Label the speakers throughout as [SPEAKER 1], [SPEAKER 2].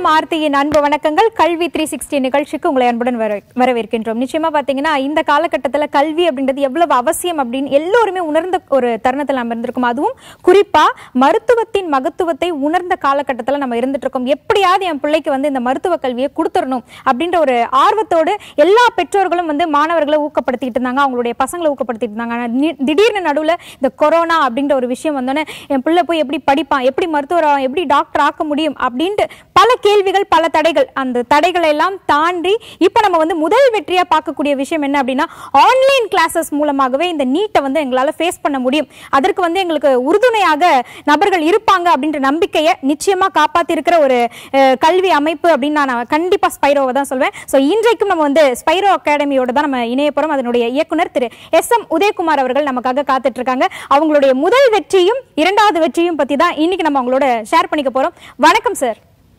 [SPEAKER 1] FM ஆர்த்தியின் அன்பு வணக்கங்கள் கல்வி த்ரீ சிக்ஸ்டி நிகழ்ச்சிக்கு உங்களை அன்புடன் வர வரவேற்கின்றோம் நிச்சயமா பாத்தீங்கன்னா இந்த காலகட்டத்துல கல்வி அப்படின்றது எவ்வளவு அவசியம் அப்படின்னு எல்லோருமே உணர்ந்த ஒரு தருணத்தில் நம்ம இருந்திருக்கோம் அதுவும் குறிப்பா மருத்துவத்தின் மகத்துவத்தை உணர்ந்த காலகட்டத்துல நம்ம இருந்துட்டு இருக்கோம் எப்படியாவது என் பிள்ளைக்கு வந்து இந்த மருத்துவ கல்வியை கொடுத்துடணும் அப்படின்ற ஒரு ஆர்வத்தோடு எல்லா பெற்றோர்களும் வந்து மாணவர்களை ஊக்கப்படுத்திட்டு இருந்தாங்க அவங்களுடைய பசங்களை ஊக்கப்படுத்திட்டு இருந்தாங்க ஆனா நி- திடீர்னு நடுவுல இந்த கொரோனா அப்படின்ற ஒரு விஷயம் வந்தோடனே என் பிள்ளை போய் எப்படி படிப்பான் எப்படி மருத்துவர் ஆவான், எப்படி டாக்டர் ஆக்க முடியும் அப்படின்ட்டு பல கேள்விகள் பல தடைகள் அந்த தடைகளை எல்லாம் தாண்டி இப்போ நம்ம வந்து முதல் வெற்றியா பார்க்கக்கூடிய விஷயம் என்ன அப்படின்னா ஆன்லைன் கிளாஸஸ் மூலமாகவே இந்த நீட்டை வந்து எங்களால ஃபேஸ் பண்ண முடியும் அதற்கு வந்து எங்களுக்கு உறுதுணையாக நபர்கள் இருப்பாங்க அப்படின்ற நம்பிக்கையை நிச்சயமா காப்பாத்தி இருக்கிற ஒரு அஹ், கல்வி அமைப்பு அப்படின்னு நான் கண்டிப்பா ஸ்பைரோவை தான் சொல்வேன் ஸோ இன்றைக்கும் நம்ம வந்து ஸ்பைரோ அகாடமியோட தான் நம்ம இணைய போறோம் அதனுடைய இயக்குனர் திரு எஸ் எம் உதயகுமார் அவர்கள் நமக்காக காத்துட்டு இருக்காங்க அவங்களுடைய முதல் வெற்றியும் இரண்டாவது வெற்றியும் பத்தி தான் இன்னைக்கு நம்ம அவங்களோட ஷேர் பண்ணிக்க போறோம் வணக்கம் சார்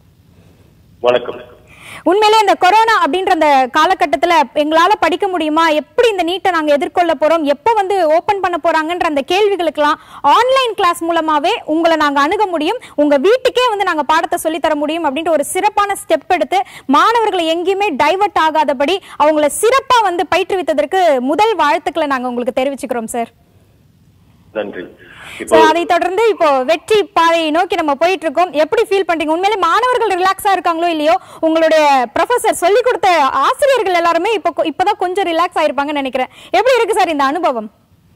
[SPEAKER 2] வணக்கம்
[SPEAKER 1] உண்மையிலே இந்த கொரோனா அப்படின்ற அந்த காலகட்டத்துல எங்களால படிக்க முடியுமா எப்படி இந்த நீட்டை நாங்க எதிர்கொள்ள போறோம் எப்போ வந்து ஓபன் பண்ண போறாங்கன்ற அந்த கேள்விகளுக்கெல்லாம் ஆன்லைன் கிளாஸ் மூலமாவே உங்களை நாங்க அணுக முடியும் உங்க வீட்டுக்கே வந்து நாங்க பாடத்தை சொல்லி தர முடியும் அப்படின்ற ஒரு சிறப்பான ஸ்டெப் எடுத்து மாணவர்களை எங்கேயுமே டைவர்ட் ஆகாதபடி அவங்கள சிறப்பா வந்து பயிற்றுவித்ததற்கு முதல் வாழ்த்துக்களை நாங்க உங்களுக்கு தெரிவிச்சுக்கிறோம் சார்
[SPEAKER 2] நன்றி இப்போ
[SPEAKER 1] சோ அதை தொடர்ந்து இப்போ வெற்றி பாதையை நோக்கி நம்ம போயிட்டு இருக்கோம் எப்படி ஃபீல் பண்றீங்க உண்மையிலே மாணவர்கள் ரிலாக்ஸா இருக்காங்களோ இல்லையோ உங்களுடைய ப்ரொஃபசர் சொல்லி கொடுத்த ஆசிரியர்கள் எல்லாருமே இப்போ கொ- இப்பதான் கொஞ்சம் ரிலாக்ஸ் ஆயிருப்பாங்கன்னு நினைக்கிறேன் எப்படி இருக்கு சார் இந்த அனுபவம்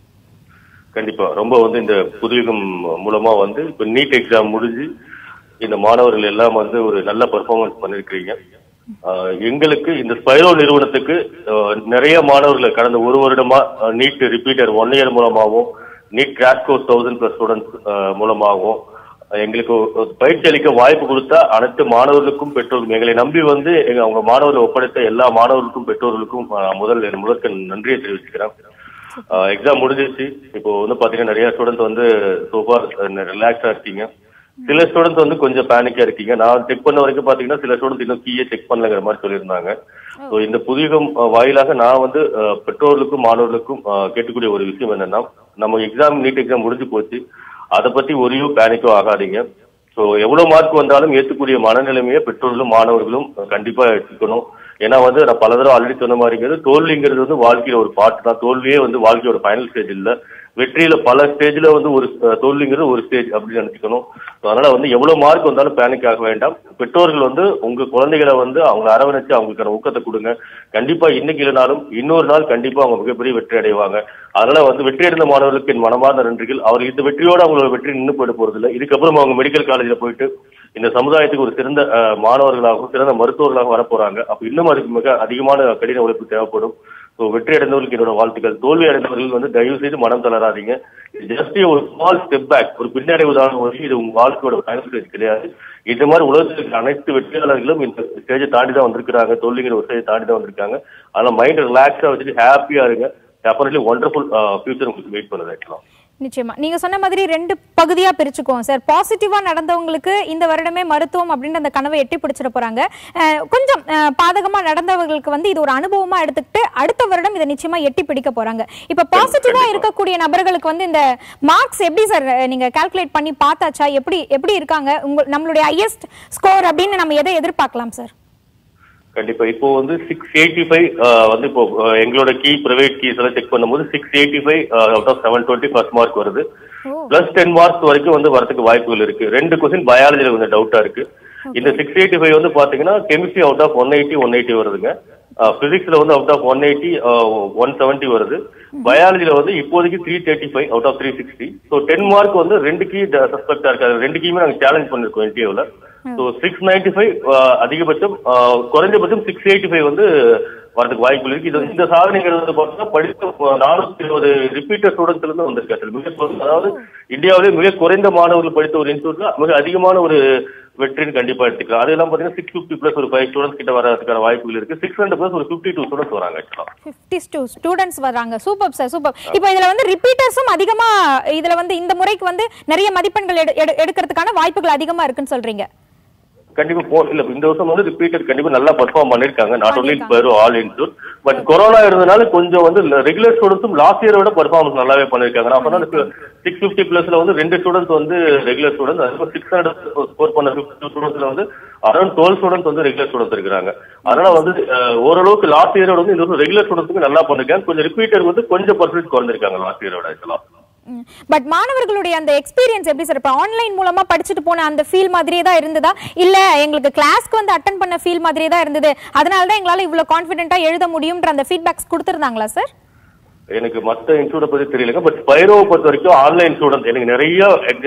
[SPEAKER 2] கண்டிப்பா ரொம்ப வந்து இந்த புதுயுகம் மூலமா வந்து இப்ப நீட் எக்ஸாம் முடிஞ்சு இந்த மாணவர்கள் எல்லாம் வந்து ஒரு நல்ல பெர்ஃபார்மன்ஸ் பண்ணிருக்கீங்க ஆஹ் எங்களுக்கு இந்த ஸ்பைரோ நிறுவனத்துக்கு ஆஹ் நிறைய மாணவர்களை கடந்த ஒரு வருடமா நீட் ரிப்பீட்டர் ஒன் இயர் மூலமாகவும் NEET crash course thousand plus students மூலமாகவும் எங்களுக்கு ஒரு பயிற்சி அளிக்க வாய்ப்பு கொடுத்த அனைத்து மாணவர்களுக்கும் பெற்றோர்களுக்கும் எங்களை நம்பி வந்து எங்க அவங்க மாணவர்களை ஒப்படைத்த எல்லா மாணவர்களுக்கும் பெற்றோர்களுக்கும் ஆஹ் முதல் என் முதற்க நன்றியை தெரிவிச்சுக்கிறேன் எக்ஸாம் முடிஞ்சிருச்சு இப்போ வந்து பாத்தீங்கன்னா நிறைய ஸ்டூடெண்ட்ஸ் வந்து சோஃபார் ரிலாக்ஸா இருக்கீங்க சில ஸ்டூடெண்ட்ஸ் வந்து கொஞ்சம் பேனிக்கா இருக்கீங்க நான் செக் பண்ண வரைக்கும் பாத்தீங்கன்னா சில ஸ்டூடெண்ட்ஸ் இன்னும் கீயே செக் பண்ணலங்கிற மாதிரி சொல்லியிருந்தாங்க ஸோ இந்த புதியகம் அஹ், வாயிலாக நான் வந்து அஹ், பெற்றோர்களுக்கும் மாணவர்களுக்கும் அஹ், கேட்கக்கூடிய ஒரு விஷயம் என்னன்னா நம்ம எக்ஸாம் நீட் எக்ஸாம் முடிஞ்சு போச்சு அதை பத்தி ஒரையோ பேனிக்கோ ஆகாதீங்க ஸோ எவ்வளவு மார்க் வந்தாலும் ஏற்றுக்கூடிய மனநிலைமையை பெற்றோர்களும் மாணவர்களும் அஹ், கண்டிப்பா எடுத்துக்கணும் ஏன்னா வந்து நான் பல தடவை ஆல்ரெடி சொன்ன மாதிரிங்கிறது தோல்விங்கிறது வந்து வாழ்க்கையில ஒரு பாட்டு தான் தோல்வியே வந்து வாழ்க்கையோட ஃபைனல் ஸ்டேஜ் இல்ல வெற்றியில பல ஸ்டேஜ்ல வந்து ஒரு அஹ், தோல்விங்கிறது ஒரு ஸ்டேஜ் அப்படின்னு நினைச்சுக்கணும் So, அதனால வந்து எவ்வளவு மார்க் வந்தாலும் பேனிக் ஆக வேண்டாம் பெற்றோர்கள் வந்து உங்க குழந்தைகளை வந்து அவங்க அரவணைச்சு அவங்களுக்கான ஊக்கத்தை கொடுங்க கண்டிப்பா இன்னைக்கு இல்லைனாலும் இன்னொரு நாள் கண்டிப்பா அவங்க மிகப்பெரிய வெற்றி அடைவாங்க அதனால வந்து வெற்றி அடைந்த மாணவர்களுக்கு என் மனமார்ந்த நன்றிகள் அவர் இந்த வெற்றியோட அவங்களோட வெற்றி நின்று போயிட போறது இல்லை இதுக்கப்புறம் அவங்க மெடிக்கல் காலேஜ்ல போயிட்டு இந்த சமுதாயத்துக்கு ஒரு சிறந்த அஹ், மாணவர்களாகவும் சிறந்த மருத்துவர்களாக வரப்போறாங்க அப்ப இன்னும் அதுக்கு மிக அதிகமான கடின உழைப்பு தேவைப்படும் ஸோ வெற்றி அடைந்தவர்களுக்கு என்னோட வாழ்த்துக்கள் தோல்வி அடைந்தவர்கள் வந்து தயவு செய்து மனம் தளராதீங்க ஜஸ்ட் ஒரு ஸ்மால் ஸ்டெப் பேக் ஒரு பின்னடை உதாரணம் வந்து இது உங்க வாழ்க்கையோட ஃபைனல் ஸ்டேஜ் கிடையாது இந்த மாதிரி உலகத்தில் இருக்கிற அனைத்து வெற்றியாளர்களும் இந்த ஸ்டேஜை தாண்டி தான் வந்திருக்கிறாங்க தோல்விங்கிற ஒரு ஸ்டேஜை தாண்டி தான் வந்திருக்காங்க அதனால மைண்ட் ரிலாக்ஸா வச்சுட்டு ஹாப்பியா இருங்க டெஃபினெட்லி ஒண்டர்ஃபுல் ஃபியூச்சர் உங்களுக்கு வெயிட் பண்ணது ஆக்கலாம்
[SPEAKER 1] நிச்சயமா நீங்க சொன்ன மாதிரி ரெண்டு பகுதியா பிரிச்சுக்குவோம் சார் பாசிட்டிவா நடந்தவங்களுக்கு இந்த வருடமே மருத்துவம் அப்படின்ற அந்த கனவை எட்டி பிடிச்சிட போறாங்க அஹ், கொஞ்சம் அஹ், பாதகமா நடந்தவர்களுக்கு வந்து இது ஒரு அனுபவமா எடுத்துக்கிட்டு அடுத்த வருடம் இதை நிச்சயமா எட்டி பிடிக்க போறாங்க இப்ப பாசிட்டிவா இருக்கக்கூடிய நபர்களுக்கு வந்து இந்த மார்க்ஸ் எப்படி சார் நீங்க கால்குலேட் பண்ணி பார்த்தாச்சா எப்படி எப்படி இருக்காங்க உங்க நம்மளுடைய ஹையஸ்ட் ஸ்கோர் அப்படின்னு நம்ம எதை எதிர்பார்க்கலாம் சார்
[SPEAKER 2] கண்டிப்பா இப்போ வந்து சிக்ஸ் எயிட்டி ஃபைவ் வந்து இப்போ அஹ், எங்களோட கீ பிரைவேட் கீஸ் எல்லாம் செக் பண்ணும்போது six eighty five out of seven twenty first mark வருது
[SPEAKER 1] ஓ.
[SPEAKER 2] பிளஸ் டென் மார்க்ஸ் வரைக்கும் வந்து வரதுக்கு வாய்ப்புகள் இருக்கு ரெண்டு கொஸ்டின் பயாலஜில கொஞ்சம் டவுட்டா இருக்கு இந்த சிக்ஸ் எயிட்டி ஃபைவ் வந்து பாத்தீங்கன்னா chemistry out of one eighty one eighty வருதுங்க பிசிக்ஸ்ல வந்து out of one eighty one seventy வருது பயாலஜில வந்து இப்போதைக்கு three thirty five out of three sixty so ten mark வந்து ரெண்டு கீ சஸ்பெக்டா இருக்காது ரெண்டு கீயுமே நாங்க சேலஞ்ச் பண்ணிருக்கோம் இன்டர்வியூல ஸோ சிக்ஸ் நைன்டி ஃபைவ் அதிகபட்சம் அஹ், குறைஞ்சபட்சம் சிக்ஸ் எயிட்டி ஃபைவ் வந்து வரதுக்கு வாய்ப்பு இருக்கு இது இந்த சாதனைகள் வந்து பார்த்தீங்கன்னா படித்த நானூத்தி இருபது ரிப்பீட்டர் ஸ்டூடெண்ட்ஸ்ல இருந்து வந்திருக்காரு மிக குறைந்த- அதாவது இந்தியாவிலே மிக குறைந்த மாணவர்கள் படித்த ஒரு இன்ஸ்டியூட்ல மிக அதிகமான ஒரு வெற்றின்னு கண்டிப்பா எடுத்துக்கலாம் அதெல்லாம் பாத்தீங்கன்னா சிக்ஸ் ஃபிஃப்டி பிளஸ் ஒரு ஃபைவ் ஸ்டூடெண்ட்ஸ் கிட்ட வரதுக்கான வாய்ப்புகள் இருக்கு சிக்ஸ் ஹண்ட்ரட் பிளஸ் ஒரு ஃபிஃப்டி டூ ஸ்டூடெண்ட்ஸ் வராங்க ஆக்சுவலா
[SPEAKER 1] ஃபிஃப்டி டூ ஸ்டூடெண்ட்ஸ் வராங்க சூப்பர் சார் சூப்பர் இப்போ இதுல வந்து ரிப்பீட்டர்ஸும் அதிகமா இதுல வந்து இந்த முறைக்கு வந்து நிறைய மதிப்பெண்கள் எடு- எடு- எடுக்கிறதுக்கான வாய்ப்புகள் அதிகமா இருக்குன்னு சொல்றீங்க
[SPEAKER 2] கண்டிப்பா போ இல்ல இந்த வருஷம் வந்து ரிப்பீட்டட் கண்டிப்பா நல்லா பெர்ஃபார்ம் பண்ணிருக்காங்க நாட் ஒன்லி பெரு ஆல் இன்ஸ்டியூட் பட் கொரோனா இருந்தனால கொஞ்சம் வந்து ரெகுலர் ஸ்டூடெண்ட்ஸும் லாஸ்ட் இயரோட பெர்ஃபார்மன்ஸ் நல்லாவே பண்ணிருக்காங்க நான் சொன்ன சிக்ஸ் பிப்டி பிளஸ்ல வந்து ரெண்டு ஸ்டூடெண்ட்ஸ் வந்து ரெகுலர் ஸ்டூடெண்ட்ஸ் அதுக்கு சிக்ஸ் ஹண்ட்ரட் ஸ்கோர் பண்ண ஃபிஃப்டி ஸ்டூடெண்ட்ஸ்ல வந்து அரௌண்ட் டுவெல் ஸ்டூடெண்ட்ஸ் வந்து ரெகுலர் ஸ்டூடெண்ட்ஸ் இருக்கிறாங்க அதனால வந்து அஹ், ஓரளவுக்கு லாஸ்ட் இயரோட வந்து இந்த வருஷம் ரெகுலர் ஸ்டூடெண்ட்ஸ்க்கு நல்லா பண்ணிருக்காங்க கொஞ்சம் ரிப்பீட்டர் வந்து கொஞ்சம் பர்சன்டேஜ் குறைஞ்சிருக்காங்க லாஸ்ட் இயரோட ஆக்சுவலா
[SPEAKER 1] பட் மாணவர்களுடைய அந்த எக்ஸ்பீரியன்ஸ் எப்படி சார் இப்போ ஆன்லைன் மூலமா படிச்சுட்டு போன அந்த ஃபீல் மாதிரியே தான் இருந்ததா இல்ல எங்களுக்கு கிளாஸ்க்கு வந்து அட்டன் பண்ண ஃபீல் மாதிரியே தான் இருந்தது அதனால தான் எங்களால இவ்வளவு கான்ஃபிடென்ட்டா எழுத முடியும்ன்ற அந்த ஃபீட்பேக்ஸ் கொடுத்துருந்தாங்களா சார்
[SPEAKER 2] எனக்கு மத்த இன்ஸ்டியூட் பத்தி தெரியலங்க பட் ஸ்பைரோவை பொறுத்த வரைக்கும் ஆன்லைன் ஸ்டூடெண்ட் எனக்கு நிறைய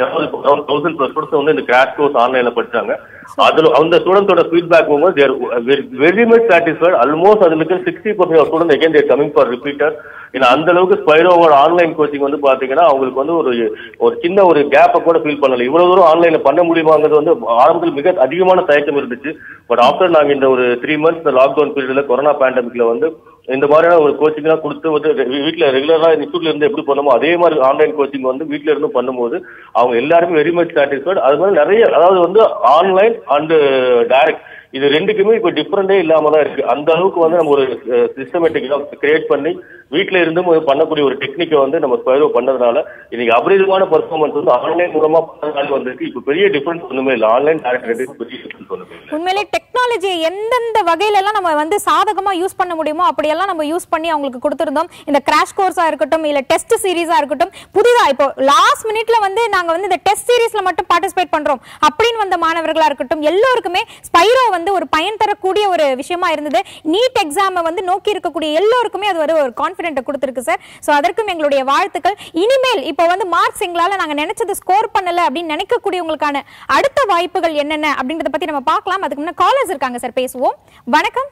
[SPEAKER 2] தௌசண்ட் பிளஸ் ஸ்டூடெண்ட்ஸ் வந்து இந்த கிராஷ் கோர்ஸ் ஆன்லைன்ல படிச்சாங்க அதுல அந்த ஸ்டூடெண்ட்ஸோட ஃபீட்பேக் போகும்போது வெரி மச் சாட்டிஸ்ஃபைட் ஆல்மோஸ்ட் அதுல இருக்க sixty percent student again there coming for repeater ஏன்னா அந்த அளவுக்கு ஸ்பைரோவோட ஆன்லைன் கோச்சிங் வந்து பாத்தீங்கன்னா அவங்களுக்கு வந்து ஒரு ஒரு சின்ன ஒரு கேப்பை கூட ஃபீல் பண்ணல இவ்வளவு தூரம் ஆன்லைன்ல பண்ண முடியுமாங்கிறது வந்து ஆரம்பத்தில் மிக அதிகமான தயக்கம் இருந்துச்சு பட் ஆஃப்டர் நாங்க இந்த ஒரு த்ரீ மந்த்ஸ் இந்த லாக்டவுன் பீரியட்ல கொரோனா பேண்டமிக்ல வந்து இந்த மாதிரியான ஒரு கோச்சிங் எல்லாம் கொடுத்து வந்து ரெ- வீட்ல ரெகுலரா இன்ஸ்டியூட்ல இருந்து எப்படி பண்ணுமோ அதே மாதிரி ஆன்லைன் கோச்சிங் வந்து வீட்ல இருந்து பண்ணும்போது அவங்க எல்லாருமே வெரி மச் சாட்டிஸ்ஃபைட் அது மாதிரி நிறைய அதாவது வந்து ஆன்லைன் அண்ட் டைரக்ட் இது ரெண்டுக்குமே இப்ப டிஃபரெண்டே இல்லாம தான் இருக்கு அந்த அளவுக்கு வந்து நம்ம ஒரு சிஸ்டமேட்டிக்கா கிரியேட் பண்ணி வீட்ல இருந்தும் ஒரு பண்ணக்கூடிய ஒரு டெக்னிக்கை வந்து நம்ம ஸ்பைரோ பண்ணதுனால இன்னைக்கு அபரிதமான பர்ஃபார்மன்ஸ் வந்து ஆன்லைன் மூலமா பண்ணதுனால வந்திருக்கு இப்ப பெரிய டிஃபரன்ஸ் ஒண்ணுமே இல்லை ஆன்லைன் டைரக்ட் ரெண்டுக்கும் பெரிய டிஃபரன்ஸ் ஒண்ணுமே இல்லை
[SPEAKER 1] உண்மையிலே டெக்னாலஜியை எந்தெந்த வகையில எல்லாம் நம்ம வந்து சாதகமா யூஸ் பண்ண முடியுமோ அப்படியெல்லாம் நம்ம யூஸ் பண்ணி அவங்களுக்கு கொடுத்திருந்தோம் இந்த கிராஷ் கோர்ஸா இருக்கட்டும் இல்ல டெஸ்ட் சீரிஸா இருக்கட்டும் புதிதா இப்போ லாஸ்ட் மினிட்ல வந்து நாங்க வந்து இந்த டெஸ்ட் சீரிஸ்ல மட்டும் பார்ட்டிசிபேட் பண்றோம் அப்படின்னு வந்த மாணவர்களா இருக்கட்டும் எல்லோருக்குமே ஸ்பைரோ வந்து ஒரு பயன் தரக்கூடிய ஒரு விஷயமா இருந்தது நீட் எக்ஸாமை வந்து நோக்கி இருக்கக்கூடிய எல்லோருக்குமே அது ஒரு ஒரு கான்பிடென்ட் கொடுத்திருக்கு சார் சோ அதற்கும் எங்களுடைய வாழ்த்துக்கள் இனிமேல் இப்போ வந்து மார்க்ஸ் எங்களால நாங்க நினைச்சது ஸ்கோர் பண்ணல அப்படின்னு நினைக்கக்கூடியவங்களுக்கான அடுத்த வாய்ப்புகள் என்னென்ன அப்படின்றத பத்தி நம்ம பார்க்கலாம் அதுக்கு முன்ன காலர்ஸ் இருக்காங்க சார் பேசுவோம் வணக்கம்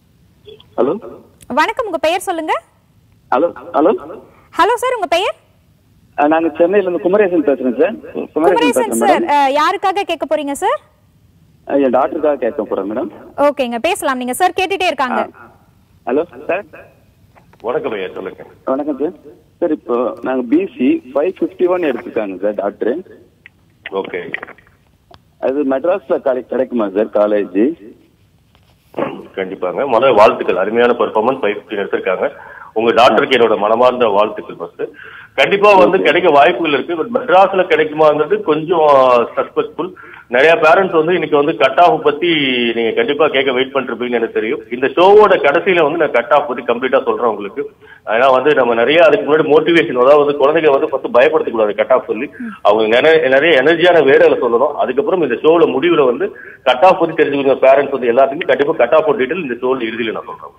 [SPEAKER 3] ஹலோ
[SPEAKER 1] வணக்கம் உங்க பெயர் சொல்லுங்க
[SPEAKER 3] ஹலோ ஹலோ
[SPEAKER 1] ஹலோ சார் உங்க பெயர்
[SPEAKER 3] அஹ் நாங்க சென்னையில இருந்து குமரேசன் பேசுறேன் சார் குமரேசன்
[SPEAKER 1] குமரேசன்
[SPEAKER 3] பேசுறேன்
[SPEAKER 1] சார்
[SPEAKER 3] மேடம்
[SPEAKER 1] அஹ், யாருக்காக கேட்க போறீங்க சார்
[SPEAKER 3] அஹ் என் டாக்டருக்காக கேட்க போறேன் மேடம்
[SPEAKER 1] ஓகேங்க பேசலாம் நீங்க சார் கேட்டுட்டே இருக்காங்க
[SPEAKER 3] ஹலோ சார்
[SPEAKER 2] வணக்கம் ஐயா சொல்லுங்க
[SPEAKER 3] வணக்கம் சார் சார் இப்போ நாங்க பிசி ஃபைவ் ஃபிஃப்டி ஒன் எடுத்துருக்காங்க சார் டாக்டர்
[SPEAKER 2] ஓகே
[SPEAKER 3] அது மெட்ராஸ்ல காலை கிடைக்குமா சார் காலேஜ்
[SPEAKER 2] கண்டிப்பாங்க முதல்ல வாழ்த்துக்கள் அருமையான பெர்ஃபார்மன்ஸ் ஃபைவ் ஃபிஃப்டின் எடுத்திருக்காங்க உங்க டாக்டருக்கு என்னோட மனமார்ந்த வாழ்த்துக்கள் ஃபர்ஸ்ட் கண்டிப்பா வந்து கிடைக்க வாய்ப்புகள் இருக்கு பட் மெட்ராஸ்ல கிடைக்குமாங்கிறது கொஞ்சம் சஸ்பெக்ட்ஃபுல் நிறைய பேரண்ட்ஸ் வந்து இன்னைக்கு வந்து கட் ஆஃப் பத்தி நீங்க கண்டிப்பா கேட்க வெயிட் பண்ணிருப்பீங்கன்னு எனக்கு தெரியும் இந்த ஷோவோட கடைசியில வந்து நான் கட் ஆஃப் பத்தி கம்ப்ளீட்டா சொல்றேன் உங்களுக்கு ஏன்னா வந்து நம்ம நிறைய அதுக்கு முன்னாடி மோட்டிவேஷன் அதாவது வந்து குழந்தைங்க வந்து ஃபர்ஸ்ட் பயப்படுத்தக்கூடாது கட் ஆஃப் சொல்லி அவங்க நிறைய நிறைய எனர்ஜியான வேலைகளை சொல்லணும் அதுக்கப்புறம் இந்த ஷோல முடிவுல வந்து கட் ஆஃப் பத்தி தெரிஞ்சுக்கிற பேரண்ட்ஸ் வந்து எல்லாத்துக்குமே கண்டிப்பா கட் ஆஃப் டீட்டெயில் இந்த ஷோல இறுதியில நான் சொல்றேன்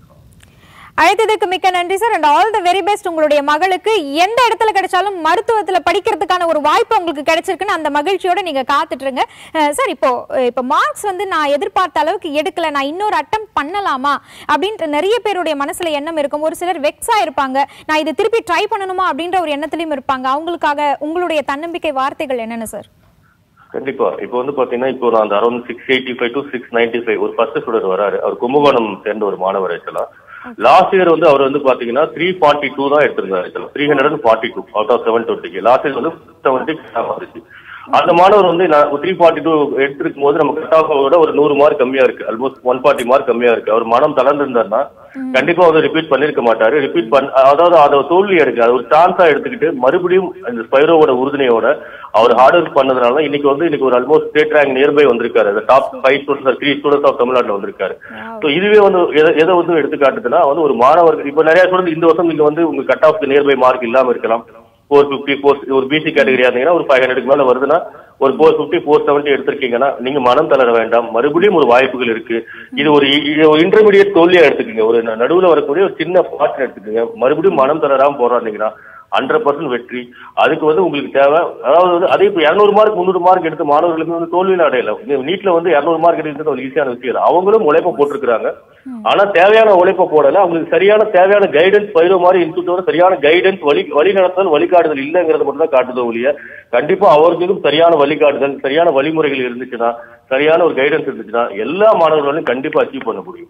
[SPEAKER 1] அழைத்ததற்கு மிக்க நன்றி sir and all the very best உங்களுடைய மகளுக்கு எந்த இடத்துல கிடைச்சாலும் மருத்துவத்துல படிக்கிறதுக்கான ஒரு வாய்ப்பு உங்களுக்கு கிடைச்சிருக்குன்னு அந்த மகிழ்ச்சியோட நீங்க காத்துட்டு இருங்க அஹ் சார் இப்போ அஹ் இப்போ மார்க்ஸ் வந்து நான் எதிர்பார்த்த அளவுக்கு எடுக்கல நான் இன்னொரு அட்டம் பண்ணலாமா அப்படின்ற நிறைய பேருடைய மனசுல எண்ணம் இருக்கும் ஒரு சிலர் வெக்ஸா இருப்பாங்க நான் இதை திருப்பி ட்ரை பண்ணணுமா அப்படின்ற ஒரு எண்ணத்திலையும் இருப்பாங்க அவங்களுக்காக உங்களுடைய தன்னம்பிக்கை வார்த்தைகள் என்னென்ன சார்
[SPEAKER 2] கண்டிப்பா இப்போ வந்து பாத்தீங்கன்னா இப்போ நான் அந்த around six eighty five to six ninety five ஒரு ஃபர்ஸ்ட் ஸ்டூடெண்ட் வராரு அவர் கும்பகோணம் சேர்ந்த ஒரு மாணவர் ஆக்சுவலா லாஸ்ட் இயர் வந்து அவர் வந்து பாத்தீங்கன்னா த்ரீ ஃபார்ட்டி டூ தான் எடுத்திருந்தாரு ஆக்சுவலா three hundred forty two out of seven டுவெண்ட்டிக்கு லாஸ்ட் இயர் வந்து செவன்ட்டி வந்துச்சு அந்த மாணவர் வந்து நான் த்ரீ ஃபார்ட்டி டூ எடுத்திருக்கும் போது நம்ம கட் ஆஃப் விட ஒரு நூறு மார்க் கம்மியா இருக்கு ஆல்மோஸ்ட் ஒன் ஃபார்ட்டி மார்க் கம்மியா இருக்கு அவர் மனம் தளர்ந்திருந்தாருன்னா கண்டிப்பா வந்து ரிப்பீட் பண்ணிருக்க மாட்டாரு ரிப்பீட் பண்ண அதாவது அதை தோல்வி எடுக்க அது ஒரு சான்ஸா எடுத்துக்கிட்டு மறுபடியும் அந்த ஸ்பைரோவோட உறுதுணையோட அவர் ஹார்ட் ஒர்க் பண்ணதுனால இன்னைக்கு வந்து இன்னைக்கு ஒரு ஆல்மோஸ்ட் ஸ்டேட் ரேங்க் நியர்பை வந்திருக்காரு அந்த top five students three students of தமிழ்நாட்டில் வந்திருக்காரு ஸோ இதுவே வந்து எதை எதை வந்து எடுத்துக்காட்டுதுன்னா வந்து ஒரு மாணவர்கள் இப்போ நிறைய ஸ்டூடெண்ட் இந்த வருஷம் நீங்க வந்து உங்க கட் ஆஃப் நியர்பை மார்க் இல்லாம இருக்கலாம் ஃபோர் ஃபிஃப்டி ஃபோர் ஒரு பிசி கேட்டகரியா இருந்தீங்கன்னா ஒரு ஃபைவ் ஹண்ட்ரட்க்கு மேல வருதுன்னா ஒரு ஃபோர் ஃபிஃப்டி ஃபோர் செவன்ட்டி எடுத்திருக்கீங்கன்னா நீங்க மனம் தளர வேண்டாம் மறுபடியும் ஒரு வாய்ப்புகள் இருக்கு இது ஒரு இது ஒரு இன்டர்மீடியட் தோல்வியா எடுத்துக்கங்க ஒரு ந- நடுவுல வரக்கூடிய ஒரு சின்ன பாட்டு எடுத்துக்கங்க மறுபடியும் மனம் தளராம போராடினீங்கன்னா ஹண்ட்ரட் பர்சன்ட் வெற்றி அதுக்கு வந்து உங்களுக்கு தேவை அதாவது வந்து அதே இப்போ இரநூறு மார்க் முந்நூறு மார்க் எடுத்த மாணவர்களுக்கு வந்து தோல்வியில் அடையல நீட்ல வந்து இரநூறு மார்க் எடுக்கிறது ஒரு ஈஸியான விஷயம் இல்லை அவங்களும் உழைப்ப போட்டிருக்காங்க ஆனா தேவையான உழைப்ப போடல அவங்களுக்கு சரியான தேவையான கைடன்ஸ் பயிரோ மாதிரி இன்ஸ்டியூட்டோட சரியான கைடன்ஸ் வழி வழி நடத்தல் வழிகாட்டுதல் இல்லைங்கிறத மட்டும் தான் காட்டுதோ ஒழிய கண்டிப்பா அவர்களுக்கும் சரியான வழிகாட்டுதல் சரியான வழிமுறைகள் இருந்துச்சுன்னா சரியான ஒரு கைடன்ஸ் இருந்துச்சுன்னா எல்லா மாணவர்களாலும் கண்டிப்பா அச்சீவ் பண்ண முடியும்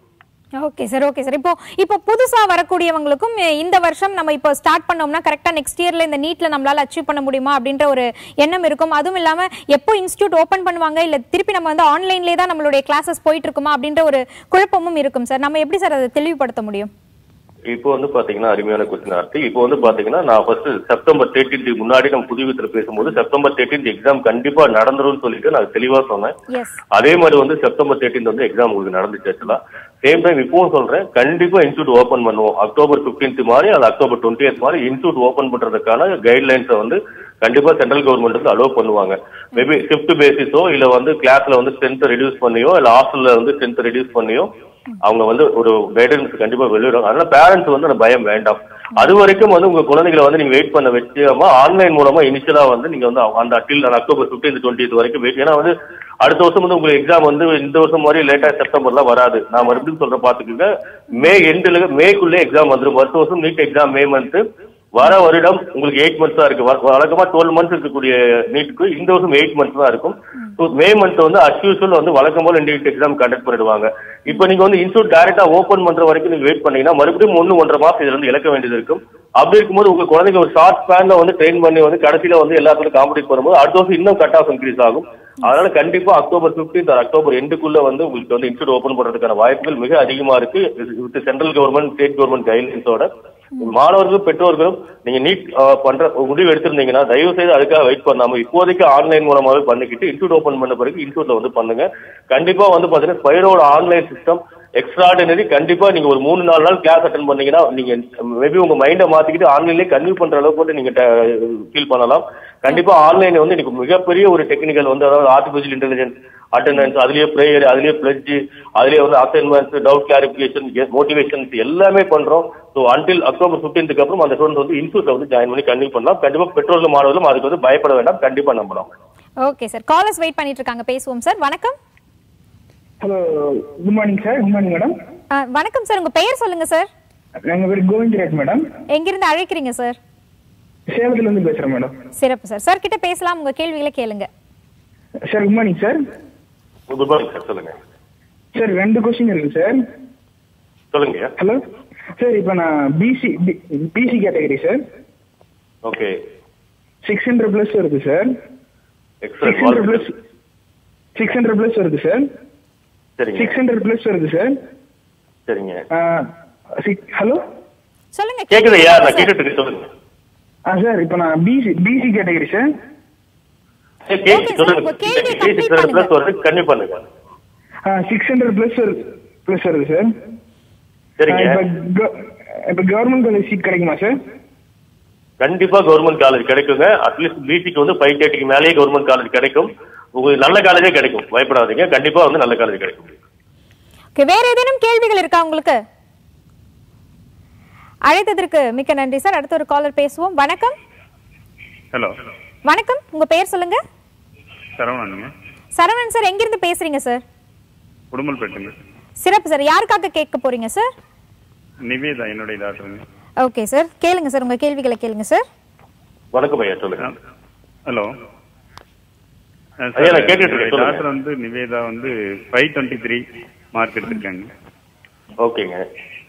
[SPEAKER 1] ஓகே சார் ஓகே சார் இப்போ இப்போ புதுசா வரக்கூடியவங்களுக்கும் அஹ், இந்த வருஷம் நம்ம இப்போ ஸ்டார்ட் பண்ணோம்னா கரெக்டா நெக்ஸ்ட் இயர்ல இந்த நீட்ல நம்மளால அச்சீவ் பண்ண முடியுமா அப்படின்ற ஒரு எண்ணம் இருக்கும் அதுவும் இல்லாம எப்போ இன்ஸ்டியூட் ஓபன் பண்ணுவாங்க இல்ல திருப்பி நம்ம வந்து ஆன்லைன்லேயே தான் நம்மளுடைய கிளாஸஸ் போயிட்டு இருக்குமா அப்படின்ற ஒரு குழப்பமும் இருக்கும் சார் நம்ம எப்படி சார் அதை தெளிவுபடுத்த முடியும்
[SPEAKER 2] இப்போ வந்து பாத்தீங்கன்னா அருமையான கொஸ்டின் ஆர்த்தி இப்போ வந்து பாத்தீங்கன்னா நான் ஃபர்ஸ்ட் செப்டம்பர் தேர்ட்டீன்த் முன்னாடி நம்ம புதுவித்துல பேசும்போது செப்டம்பர் தேர்ட்டீன்த் எக்ஸாம் கண்டிப்பா நடந்துரும்னு சொல்லிட்டு நான் தெளிவா சொன்னேன்
[SPEAKER 1] எஸ்
[SPEAKER 2] அதே மாதிரி வந்து செப்டம்பர் தேர்ட்டீன் வந்து எக்ஸாம் உங்களுக்கு நடந்துச்சு ஆக்சுவலா சேம் டைம் இப்பவும் சொல்றேன் கண்டிப்பா இன்ஸ்டியூட் ஓபன் பண்ணுவோம் அக்டோபர் 15th மாதிரி அது அக்டோபர் டுவெண்ட்டி மாதிரி இன்ஸ்டியூட் ஓபன் பண்றதுக்கான கைட்லைன்ஸை வந்து கண்டிப்பா சென்ட்ரல் கவர்மெண்ட் வந்து அலோவ் பண்ணுவாங்க மேபி ஷிஃப்ட் பேசிஸோ இல்ல வந்து கிளாஸ்ல வந்து ஸ்ட்ரென்த் ரெடியூஸ் பண்ணியோ இல்ல ஹாஸ்டல்ல வந்து ஸ்ட்ரென்த் ரெடியூஸ் பண்ணியோ அவங்க வந்து ஒரு கைடன்ஸ் கண்டிப்பா வெளியிடுவாங்க அதனால பேரண்ட்ஸ் வந்து அந்த பயம் வேண்டாம் அது வரைக்கும் வந்து உங்க குழந்தைகளை வந்து நீங்க வெயிட் பண்ண வச்சாம ஆன்லைன் மூலமா இனிஷியலா வந்து நீங்க வந்து அந்த அட்டில் அக்டோபர் 15th டுவெண்ட்டி வரைக்கும் வெயிட் ஏன்னா வந்து அடுத்த வருஷம் வந்து உங்களுக்கு எக்ஸாம் வந்து இந்த வருஷம் மாதிரி லேட்டா செப்டம்பர்லாம் வராது நான் மறுபடியும் சொல்ற பாத்துக்கோங்க மே எண்டுல மேக்குள்ளே எக்ஸாம் வந்துடும் வருஷம் வருஷம் நீட் எக்ஸாம் மே மந்த் வர வருடம் உங்களுக்கு எயிட் மந்த்ஸ் தான் இருக்கு வ- வழக்கமா டுவெல் மந்த்ஸ் இருக்கக்கூடிய நீட்டுக்கு இந்த வருஷம் எயிட் மந்த்ஸ் தான் இருக்கும் ஸோ மே மந்த் வந்து அஸ் யூஸ்வல் வந்து வழக்கம் போல நீட் எக்ஸாம் கண்டக்ட் பண்ணிடுவாங்க இப்போ நீங்க வந்து இன்ஸ்டியூட் டைரக்டா ஓபன் பண்ற வரைக்கும் நீங்க வெயிட் பண்ணீங்கன்னா மறுபடியும் ஒன்னு ஒன்றரை மாசம் இதுல இருந்து இழக்க வேண்டியது இருக்கும் அப்படி இருக்கும்போது உங்க குழந்தைங்க ஒரு ஷார்ட் ஸ்பேன்ல வந்து ட்ரெயின் பண்ணி வந்து கடைசியில வந்து எல்லாத்துக்கும் காம்படிட் பண்ணும்போது அடுத்த வருஷம் இன்னும் கட் ஆஃப் இன்க்ரீஸ் ஆகும் அதனால கண்டிப்பா அக்டோபர் 15th or அக்டோபர் எண்டுக்குள்ள வந்து உங்களுக்கு வந்து இன்ஸ்டியூட் ஓபன் பண்றதுக்கான வாய்ப்புகள் மிக அதிகமா இருக்கு with central government state government கைட்லைன்ஸோட மாணவர்களும் பெற்றோர்களும் நீங்க நீட் பண்ற முடிவு எடுத்திருந்தீங்கன்னா தயவு செய்து அதுக்காக வெயிட் பண்ணாம இப்போதைக்கு ஆன்லைன் மூலமாவே பண்ணிக்கிட்டு இன்ஸ்டியூட் ஓபன் பண்ண பிறகு இன்ஸ்டியூட்ல வந்து பண்ணுங்க கண்டிப்பா வந்து பாத்தீங்கன்னா ஸ்பைரோட ஆன்லைன் சிஸ்டம் எக்ஸ்ட்ராடினரி கண்டிப்பா நீங்க ஒரு மூணு நாலு நாள் கிளாஸ் அட்டன் பண்ணீங்கன்னா நீங்க மேபி உங்க மைண்டை மாத்திக்கிட்டு ஆன்லைன்லயே கன்வியூ பண்ற அளவுக்கு கூட நீங்க ஃபீல் பண்ணலாம் கண்டிப்பா ஆன்லைன் வந்து இன்னைக்கு மிகப்பெரிய ஒரு டெக்னிக்கல் வந்து அதாவது ஆர்டிபிஷியல் இன்டெலிஜென்ஸ் அட்டெண்டன்ஸ் அதுலயே ப்ரேயர் அதுலயே பிளட்ஜ் அதுலயே வந்து அசைன்மெண்ட்ஸ் டவுட் கிளாரிபிகேஷன் மோட்டிவேஷன்ஸ் எல்லாமே பண்றோம் ஸோ அன்டில் அக்டோபர் 15th அப்புறம் அந்த ஸ்டூடெண்ட் வந்து இன்ஸ்டியூட்ல வந்து ஜாயின் பண்ணி கன்வியூ பண்ணலாம் கண்டிப்பா பெற்றோர்கள் மாணவர்களும் அதுக்கு வந்து பயப்பட வேண்டாம் கண்டிப்பா நம்பலாம்
[SPEAKER 1] ஓகே சார் காலர்ஸ் வெயிட் பண்ணிட்டு இருக்காங்க பேசுவோம் சார் வணக்கம்
[SPEAKER 4] hello good morning sir good morning madam
[SPEAKER 1] அஹ், வணக்கம் சார் உங்க பெயர் சொல்லுங்க சார்
[SPEAKER 4] எங்கள் பேர் கோவிந்தராஜ் மேடம்
[SPEAKER 1] எங்கிருந்து அழைக்கிறீங்க சார்
[SPEAKER 4] சேலத்துலேருந்து பேசுகிறேன் மேடம்
[SPEAKER 1] சிறப்பு சார் சார் கிட்ட பேசலாம் உங்க கேள்விகளை கேளுங்க
[SPEAKER 4] sir good morning sir
[SPEAKER 2] good morning sir சொல்லுங்க
[SPEAKER 4] சார் ரெண்டு கொஸ்டின் இருக்கு சார்
[SPEAKER 2] சொல்லுங்க
[SPEAKER 4] ஹலோ சார் இப்போ நான் BC BC category sir
[SPEAKER 2] okay
[SPEAKER 4] six hundred plus வருது sir six hundred
[SPEAKER 2] excellent
[SPEAKER 4] plus six hundred plus வருது சார்
[SPEAKER 2] சரிங்க
[SPEAKER 4] சிக்ஸ் ஹண்ட்ரட் ப்ளஸ் வருது சார்
[SPEAKER 2] சரிங்க
[SPEAKER 4] ஹலோ
[SPEAKER 1] சொல்லுங்க
[SPEAKER 2] கேக்குது ஐயா நான்
[SPEAKER 1] சார்.
[SPEAKER 2] கேட்டுட்டு இருக்கேன் சொல்லுங்க
[SPEAKER 4] ஆ சார் இப்போ நான் பிசி பிசி கேட்டகரி சார்
[SPEAKER 2] சரி, கேக்கு-
[SPEAKER 1] Okay, sir.
[SPEAKER 2] சொல்லுங்க
[SPEAKER 1] உங்க கேள்வியை
[SPEAKER 2] கேக்கு
[SPEAKER 1] complete
[SPEAKER 2] சிக்ஸ் ஹண்ட்ரட்
[SPEAKER 1] பண்ணுங்க.
[SPEAKER 2] பிளஸ் வருது கன்னியூ பண்ணுங்க
[SPEAKER 4] சிக்ஸ் ஹண்ட்ரட் ப்ளஸ் ப்ளஸ் வருது சார்
[SPEAKER 2] சரிங்க
[SPEAKER 4] இப்போ இப்போ கவர்மெண்ட் காலேஜ் சீட் கிடைக்குமா சார்
[SPEAKER 2] கண்டிப்பா கவர்மெண்ட் காலேஜ் கிடைக்குங்க அட்லீஸ்ட் பிசிக்கு வந்து ஃபைவ் தேர்ட்டிக்கு மேலேயே கவர்மெண்ட் காலேஜ் கிடைக்கும் உங்களுக்கு நல்ல காலேஜே கிடைக்கும் பயப்படாதீங்க கண்டிப்பா வந்து நல்ல காலேஜ் கிடைக்கும்
[SPEAKER 1] ஓகே வேற ஏதேனும் கேள்விகள் இருக்கா உங்களுக்கு அழைத்ததற்கு மிக்க நன்றி சார் அடுத்த ஒரு காலர் பேசுவோம் வணக்கம்
[SPEAKER 5] ஹலோ
[SPEAKER 1] வணக்கம் உங்க பெயர் சொல்லுங்க
[SPEAKER 5] சரவணனுங்க
[SPEAKER 1] சரவணன் சார் எங்கிருந்து பேசுறீங்க சார்
[SPEAKER 5] உடுமல்பேட்டுங்க
[SPEAKER 1] சிறப்பு சார் யாருக்காக கேட்க போறீங்க சார்
[SPEAKER 5] நிவேதா என்னுடைய டாக்டருங்க
[SPEAKER 1] ஓகே சார் கேளுங்க சார் உங்க கேள்விகளை கேளுங்க சார்
[SPEAKER 2] வணக்கம் ஐயா சொல்லுங்க
[SPEAKER 5] ஹலோ
[SPEAKER 2] ஐயா, நான் கேட்டுட்டு இருக்கேன், சொல்லுங்க.
[SPEAKER 5] டாக்டர் வந்து நிவேதா வந்து ஃபைவ் டுவெண்ட்டி த்ரீ மார்க் எடுத்திருக்காங்க
[SPEAKER 2] ஓகேங்க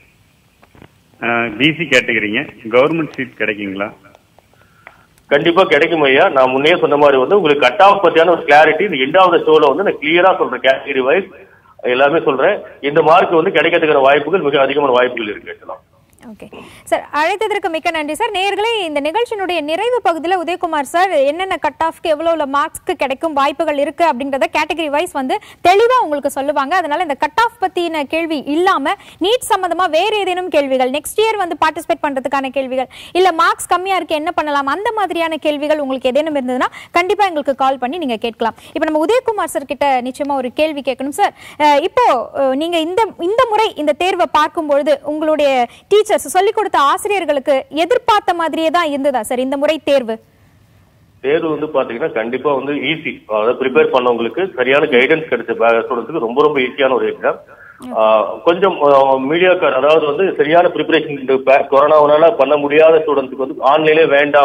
[SPEAKER 5] பிசி கேட்டகரிங்க கவர்மெண்ட் சீட் கிடைக்குங்களா
[SPEAKER 2] கண்டிப்பா கிடைக்கும் ஐயா நான் முன்னே சொன்ன மாதிரி வந்து உங்களுக்கு கட் ஆஃப் பத்தியான ஒரு கிளாரிட்டி இந்த எண்ட் ஆஃப் த ஷோல வந்து நான் கிளியரா சொல்றேன் கேட்டகரி வைஸ் எல்லாமே சொல்றேன் இந்த மார்க் வந்து கிடைக்கிறதுக்கான வாய்ப்புகள் மிக அதிகமான வாய்ப்புகள் இருக்கு actually.
[SPEAKER 1] ஓகே சார் அழைத்ததற்கு மிக்க நன்றி சார் நேயர்களே இந்த நிகழ்ச்சியினுடைய நிறைவு பகுதியில் உதயகுமார் சார் என்னென்ன கட் ஆஃப்க்கு எவ்வளோ மார்க்ஸ்க்கு கிடைக்கும் வாய்ப்புகள் இருக்கு அப்படின்றத கேட்டகரி வைஸ் வந்து தெளிவாக உங்களுக்கு சொல்லுவாங்க அதனால இந்த கட் ஆஃப் பத்தின கேள்வி இல்லாம நீட் சம்பந்தமா வேற ஏதேனும் கேள்விகள் நெக்ஸ்ட் இயர் வந்து பார்ட்டிசிபேட் பண்றதுக்கான கேள்விகள் இல்ல மார்க்ஸ் கம்மியா இருக்கு என்ன பண்ணலாம் அந்த மாதிரியான கேள்விகள் உங்களுக்கு ஏதேனும் இருந்ததுன்னா கண்டிப்பா எங்களுக்கு கால் பண்ணி நீங்க கேட்கலாம் இப்போ நம்ம உதயகுமார் சார் கிட்ட நிச்சயமா ஒரு கேள்வி கேட்கணும் சார் அஹ் இப்போ அஹ், நீங்க இந்த இந்த முறை இந்த தேர்வை பார்க்கும் பொழுது உங்களுடைய டீச்சர்ஸ் சொல்லிக் கொடுத்த ஆசிரியர்களுக்கு எதிர்பார்த்த மாதிரியே தான் இருந்ததா சார் இந்த முறை தேர்வு
[SPEAKER 2] தேர்வு வந்து பாத்தீங்கன்னா கண்டிப்பா வந்து ஈஸி அதாவது ப்ரிப்பேர் பண்ணவங்களுக்கு சரியான கைடன்ஸ் கிடைச்ச ஸ்டூடெண்ட்ஸுக்கு ரொம்ப ரொம்ப ஈஸியான ஒரு எக்ஸாம் கொஞ்சம் மீடியா அதாவது வந்து சரியான ப்ரிப்பரேஷன் கொரோனாவனால பண்ண முடியாத ஸ்டூடெண்ட்ஸுக்கு வந்து ஆன்லைனே வேண்டாம்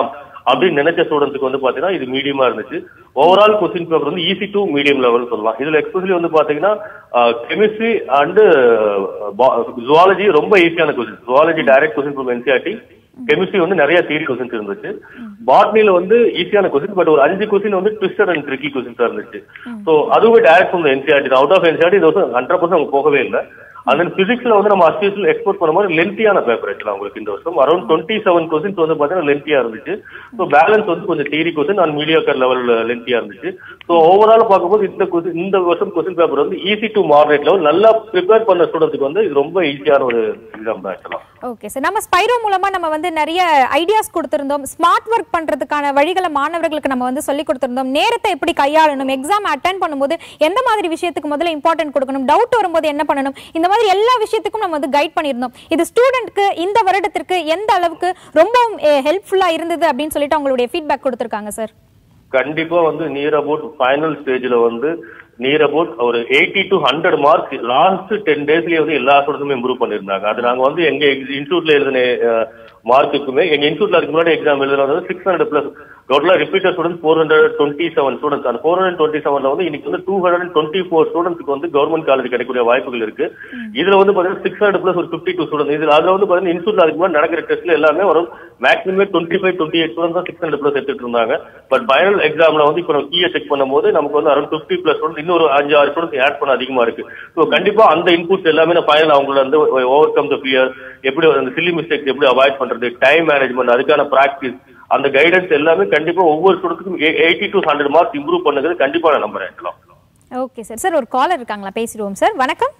[SPEAKER 2] அப்படின்னு நினைச்ச ஸ்டூடெண்ட்ஸ்க்கு வந்து பாத்தீங்கன்னா இது மீடியமா இருந்துச்சு ஓவரால் கொஸ்டின் பேப்பர் வந்து ஈஸி டு மீடியம் லெவல் சொல்லலாம் இதுல எக்ஸ்பெஷலி வந்து பாத்தீங்கன்னா கெமிஸ்ட்ரி அண்ட் ஜுவாலஜி ரொம்ப ஈஸியான question zoology direct question from NCERT chemistry வந்து நிறைய தியரி கொஸ்டின்ஸ் இருந்துச்சு பாட்னில வந்து ஈஸியான கொஸ்டின் பட் ஒரு அஞ்சு கொஸ்டின் வந்து ட்விஸ்டட் அண்ட் ட்ரிக்கி கொஸ்டின்ஸா இருந்துச்சு சோ அதுவே direct from NCERT out of NCERT இது வருஷம் ஹண்ட்ரட் பர்சன்ட் அவங்க போகவே இல்லை அண்ட் தென் பிசிக்ஸ்ல வந்து நம்ம அஸ்டியூஷன் எக்ஸ்போர்ட் பண்ண மாதிரி லென்த்தியான பேப்பர் ஆக்சுவலா உங்களுக்கு இந்த வருஷம் அரௌண்ட் டுவெண்ட்டி செவன் கொஸ்டின்ஸ் வந்து பாத்தீங்கன்னா லென்த்தியா இருந்துச்சு ஸோ பேலன்ஸ் வந்து கொஞ்சம் theory question and mediocre level லென்த்தியா இருந்துச்சு ஸோ ஓவரால் பார்க்கும்போது இந்த கொஸ்டின் இந்த வருஷம் கொஸ்டின் பேப்பர் வந்து ஈஸி டு மாடரேட் லெவல் நல்லா ப்ரிப்பேர் பண்ண ஸ்டூடெண்ட்ஸ்க்கு வந்து இது ரொம்ப ஈஸியான ஒரு எக்ஸாம் தான் ஆக்சுவலா
[SPEAKER 1] ஓகே சார் நம்ம ஸ்பைரோ மூலமா நம்ம வந்து நிறைய ஐடியாஸ் கொடுத்திருந்தோம் ஸ்மார்ட் ஒர்க் பண்றதுக்கான வழிகளை மாணவர்களுக்கு நம்ம வந்து சொல்லி கொடுத்திருந்தோம் நேரத்தை எப்படி கையாளணும் எக்ஸாம் அட்டன் பண்ணும்போது எந்த மாதிரி விஷயத்துக்கு முதல்ல இம்பார்ட்டன்ட் கொடுக்கணும் டவுட் வரும்போது என்ன பண்ணணும் இந்த மாதிரி எல்லா விஷயத்துக்கும் நம்ம வந்து கைட் பண்ணியிருந்தோம் இது ஸ்டூடெண்ட்க்கு இந்த வருடத்திற்கு எந்த அளவுக்கு ரொம்பவும் ஹெல்ப்ஃபுல்லா இருந்தது அப்படின்னு சொல்லிட்டு அவங்களுடைய ஃபீட்பேக் கொடுத்திருக்காங்க சார்
[SPEAKER 2] கண்டிப்பா வந்து நியர் அபவுட் ஃபைனல் ஸ்டேஜ்ல வந்து நியர் அபவுட் ஒரு eighty to hundred mark last ten டேஸ்லயே வந்து எல்லா ஸ்டூடெண்ட்ஸுமே இம்ப்ரூவ் பண்ணிருந்தாங்க அது நாங்க வந்து எங்க இன்ஸ்டியூட்ல எழுதின மார்க்குக்குமே எங்க இன்ஸ்டியூட்ல அதுக்கு முன்னாடி எக்ஸாம் எழுதுறது சிக்ஸ் ஹண்ட்ரட் பிளஸ் டோட்டலா repeater student four hundred twenty seven students அந்த ஃபோர் ஹண்ட்ரட் டுவெண்ட்டி செவன்ல வந்து இன்னைக்கு வந்து டூ ஹண்ட்ரட் டுவெண்ட்டி ஃபோர் ஸ்டூடெண்ட்ஸ்க்கு வந்து கவர்மெண்ட் காலேஜ் கிடைக்கக்கூடிய வாய்ப்புகள் இருக்கு இதுல வந்து பாத்தீங்கன்னா சிக்ஸ் ஹண்ட்ரட் பிளஸ் ஒரு ஃபிஃப்டி டூ ஸ்டூடெண்ட் இதுல அதுல வந்து பாத்தீங்கன்னா இன்ஸ்டியூட்ல அதுக்கு முன்னாடி நடக்கிற டெஸ்ட்ல எல்லாமே வரும் maximum twenty five twenty eight student தான் சிக்ஸ் ஹண்ட்ரட் பிளஸ் எடுத்துட்டு இருந்தாங்க பட் ஃபைனல் எக்ஸாம்ல வந்து இப்போ நம்ம கீயை செக் பண்ணும்போது நமக்கு வந்து அரௌண்ட் ஃபிஃப்டி பிளஸ் ஸ்டூடெண்ட் இன்னொரு அஞ்சு ஆறு ஸ்டூடெண்ட்ஸ் ஆட் பண்ண அதிகமா இருக்கு ஸோ கண்டிப்பா அந்த இன்புட்ஸ் எல்லாமே நான் ஃபைனல் அவங்கள வந்து ஓவர் கம் த ஃபியர் எப்படி அந்த சில்லி மிஸ்டேக்ஸ் எப்படி அவாய்ட் பண்றது டைம் மேனேஜ்மெண்ட் அதுக்கான ப்ராக்டிஸ் அந்த கைடன்ஸ் எல்லாமே கண்டிப்பா ஒவ்வொரு ஸ்டூடெண்ட்டுக்கும் eighty to hundred marks improve பண்ணுறது கண்டிப்பா நான் நம்புறேன் actually.
[SPEAKER 1] ஓகே சார் சார் ஒரு காலர் இருக்காங்களா பேசிடுவோம் சார் வணக்கம்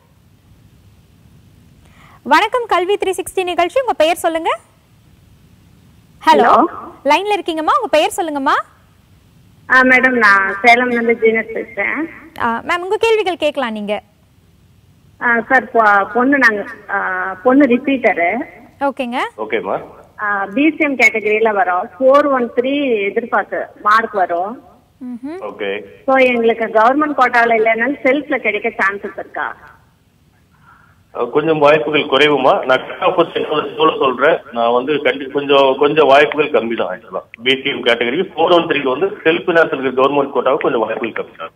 [SPEAKER 1] வணக்கம் கல்வி த்ரீ சிக்ஸ்டி நிகழ்ச்சி உங்க பெயர் சொல்லுங்க ஹலோ லைன்ல இருக்கீங்கம்மா உங்க பெயர் சொல்லுங்கம்மா
[SPEAKER 6] ஆ மேடம் நான் சேலம்ல இருந்து ஜீனத் பேசுறேன்
[SPEAKER 1] மேம் உங்க கேள்விகள் கேட்கலாம் நீங்க
[SPEAKER 6] ஆ, சார் பொ- பொண்ணு நாங்க ஆ, பொண்ணு ரிப்பீட்டரு
[SPEAKER 1] ஓகேங்க
[SPEAKER 2] ஓகேம்மா
[SPEAKER 6] பிசிஎம் கேட்டகரியில வரும் ஃபோர் ஒன் த்ரீ எதிர்பார்த்து மார்க் வரும்
[SPEAKER 1] ம்ஹும்.
[SPEAKER 2] ஓகே
[SPEAKER 6] ஸோ எங்களுக்கு கவர்மெண்ட் கோட்டாவில் இல்லைனாலும் செல்ஃப்ல கிடைக்க சான்சஸ் இருக்கா
[SPEAKER 2] அஹ் கொஞ்சம் வாய்ப்புகள் குறைவுமா நான் ஃபர்ஸ்ட் என்னோட சொல்றேன் நான் வந்து கண்டி கொஞ்சம் கொஞ்சம் வாய்ப்புகள் கம்மி தான் ஆக்சுவலா BCM category four one three வந்து செல்ஃப் ஃபினான்ஸ் இருக்கிற கவர்மெண்ட் கோட்டாவுக்கு கொஞ்சம் வாய்ப்புகள் கம்மி தான்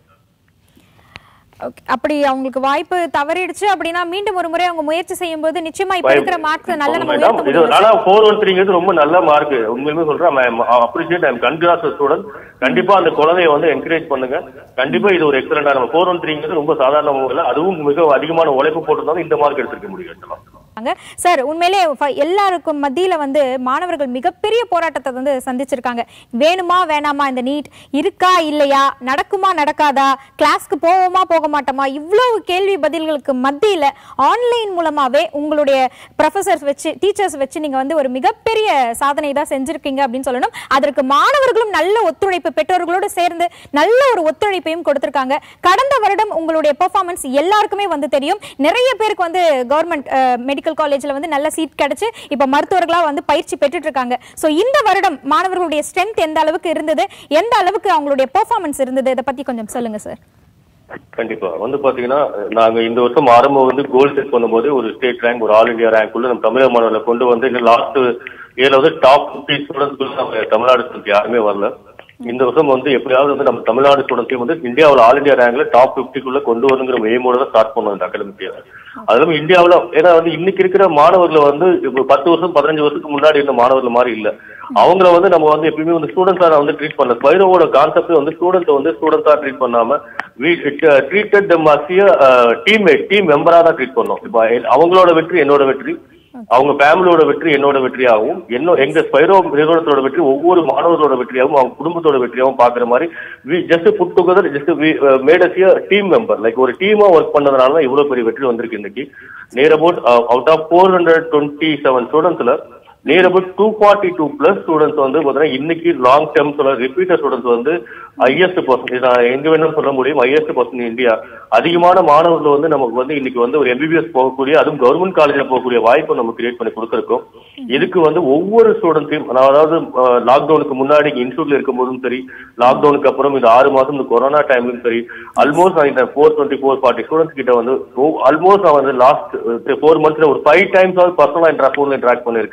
[SPEAKER 1] ஓகே அப்படி அவங்களுக்கு வாய்ப்பு தவறிடுச்சு அப்படின்னா மீண்டும் ஒரு முறை அவங்க முயற்சி செய்யும் போது நிச்சயமா இப்ப இருக்கிற மார்க்ஸ் நல்ல நம்ம
[SPEAKER 2] மேடம்
[SPEAKER 1] உயர்த்த
[SPEAKER 2] இது
[SPEAKER 1] முடியும்
[SPEAKER 2] ஆனா ஃபோர் ஒன் த்ரீங்கிறது ரொம்ப நல்ல மார்க் உண்மையுமே சொல்றேன் அப்ரிஷியேட் ஐம் கன்கிராஸ் ஸ்டூடெண்ட் கண்டிப்பா அந்த குழந்தைய வந்து என்கரேஜ் பண்ணுங்க கண்டிப்பா இது ஒரு எக்ஸலண்டான ஃபோர் ஒன் த்ரீங்கிறது ரொம்ப சாதாரண இல்ல அதுவும் மிக அதிகமான உழைப்பு போட்டிருந்தாலும் இந்த மார்க் எடுத்திருக்க முடியும் actually.
[SPEAKER 1] இருக்காங்க. சார் உண்மையிலே ஃப- எல்லாருக்கும் மத்தியில வந்து மாணவர்கள் மிகப்பெரிய போராட்டத்தை வந்து சந்திச்சிருக்காங்க வேணுமா வேணாமா இந்த நீட் இருக்கா இல்லையா நடக்குமா நடக்காதா கிளாஸ்க்கு போவோமா போக மாட்டோமா இவ்வளவு கேள்வி பதில்களுக்கு மத்தியில ஆன்லைன் மூலமாவே உங்களுடைய ப்ரொஃபசர்ஸ் வச்சு டீச்சர்ஸ் வச்சு நீங்க வந்து ஒரு மிகப்பெரிய சாதனை தான் செஞ்சிருக்கீங்க அப்படின்னு சொல்லணும் அதற்கு மாணவர்களும் நல்ல ஒத்துழைப்பு பெற்றோர்களோடு சேர்ந்து நல்ல ஒரு ஒத்துழைப்பையும் கொடுத்திருக்காங்க கடந்த வருடம் உங்களுடைய பெர்ஃபார்மன்ஸ் எல்லாருக்குமே வந்து தெரியும் நிறைய பேருக்கு வந்து கவர்மெண்ட் மெடிக்கல் காலேஜ்ல வந்து நல்ல சீட் கிடைச்சு இப்ப மருத்துவர்களா வந்து பயிற்சி பெற்றுட்டு இருக்காங்க சோ இந்த வருடம் மாணவர்களுடைய ஸ்ட்ரென்த் எந்த அளவுக்கு இருந்தது எந்த அளவுக்கு அவங்களுடைய பெர்ஃபார்மன்ஸ் இருந்தது இதை பத்தி கொஞ்சம் சொல்லுங்க சார்
[SPEAKER 2] கண்டிப்பா வந்து பாத்தீங்கன்னா நாங்க இந்த வருஷம் ஆரம்பம் வந்து கோல் செட் பண்ணும்போது ஒரு ஸ்டேட் ரேங்க் ஒரு ஆல் இந்தியா ரேங்க் உள்ள நம்ம தமிழக மாணவர்களை கொண்டு வந்து இந்த லாஸ்ட் இயர்ல வந்து டாப் பிப்டி ஸ்டூடெண்ட்ஸ் நம்ம தமிழ்நாடு ஸ்டூடெண்ட்ஸ் யாருமே வரல இந்த வருஷம் வந்து எப்படியாவது வந்து நம்ம தமிழ்நாடு ஸ்டூடெண்ட்ஸையும் வந்து இந்தியாவில் ஆல் இந்தியா ரேங்க்ல டாப் பிப்டிக்குள்ள கொண்டு வரணுங்கிற எய்மோட தான் ஸ்டார்ட் பண்ணோம் இந்த அகாடமிக் இயர் அது இல்லாம இந்தியாவில் ஏன்னா வந்து இன்னைக்கு இருக்கிற மாணவர்களை வந்து இப்போ பத்து வருஷம் பதினஞ்சு வருஷத்துக்கு முன்னாடி இருந்த மாணவர்கள் மாதிரி இல்ல அவங்கள வந்து நம்ம வந்து எப்பயுமே வந்து ஸ்டூடெண்ட்ஸா வந்து ட்ரீட் பண்ணல ஸ்பைரோவோட கான்செப்ட் வந்து ஸ்டூடெண்ட் வந்து ஸ்டூடெண்ட்ஸா ட்ரீட் பண்ணாம வி ட்ரீட்டட் தம் அசிய டீம்மேட் டீம் மெம்பரா தான் ட்ரீட் பண்ணோம் இப்போ அவங்களோட வெற்றி என்னோட வெற்றி அவங்க ஃபேமிலியோட வெற்றி என்னோட வெற்றியாகவும் என்ன எங்க ஸ்பைரோ நிறுவனத்தோட வெற்றி ஒவ்வொரு மாணவர்களோட வெற்றியாகவும் அவங்க குடும்பத்தோட வெற்றியாகவும் பாக்குற மாதிரி we just put together just made as team member like ஒரு டீமா ஒர்க் பண்ணதுனால தான் இவ்வளவு பெரிய வெற்றி வந்திருக்கு இன்னைக்கு near about out of four hundred twenty seven ஸ்டூடெண்ட்ஸ்ல near about two forty two plus students வந்து பார்த்தீங்கன்னா இன்னைக்கு லாங் டேர்ம் சொல்ல ரிப்பீட்டர் ஸ்டூடெண்ட்ஸ் வந்து ஹையஸ்ட் பர்சன்டேஜ் நான் எங்க வேணும் சொல்ல முடியும் ஹையஸ்ட் பர்சன்ட் இந்தியா அதிகமான மாணவர்கள் வந்து நமக்கு வந்து இன்னைக்கு வந்து ஒரு எம்பிபிஎஸ் போகக்கூடிய அதுவும் கவர்மெண்ட் காலேஜ்ல போகக்கூடிய வாய்ப்பு நம்ம கிரியேட் பண்ணி கொடுத்துருக்கோம் இதுக்கு வந்து ஒவ்வொரு ஸ்டூடெண்ட்ஸையும் அதாவது லாக்டவுனுக்கு முன்னாடி இன்ஸ்டியூட்ல இருக்கும் போதும் சரி லாக்டவுனுக்கு அப்புறம் இந்த ஆறு மாசம் இந்த கொரோனா டைம்லயும் சரி ஆல்மோஸ்ட் நான் இந்த four twenty four forty students கிட்ட வந்து ஆல்மோஸ்ட் நான் வந்து லாஸ்ட் ஃபோர் மந்த்ஸ்ல ஒரு ஃபைவ் டைம்ஸ் ஆகுது பர்சனலா இன்ட்ரா ஃபோன்ல இன்ட்ராக்ட் பண்ணிருக்கேன்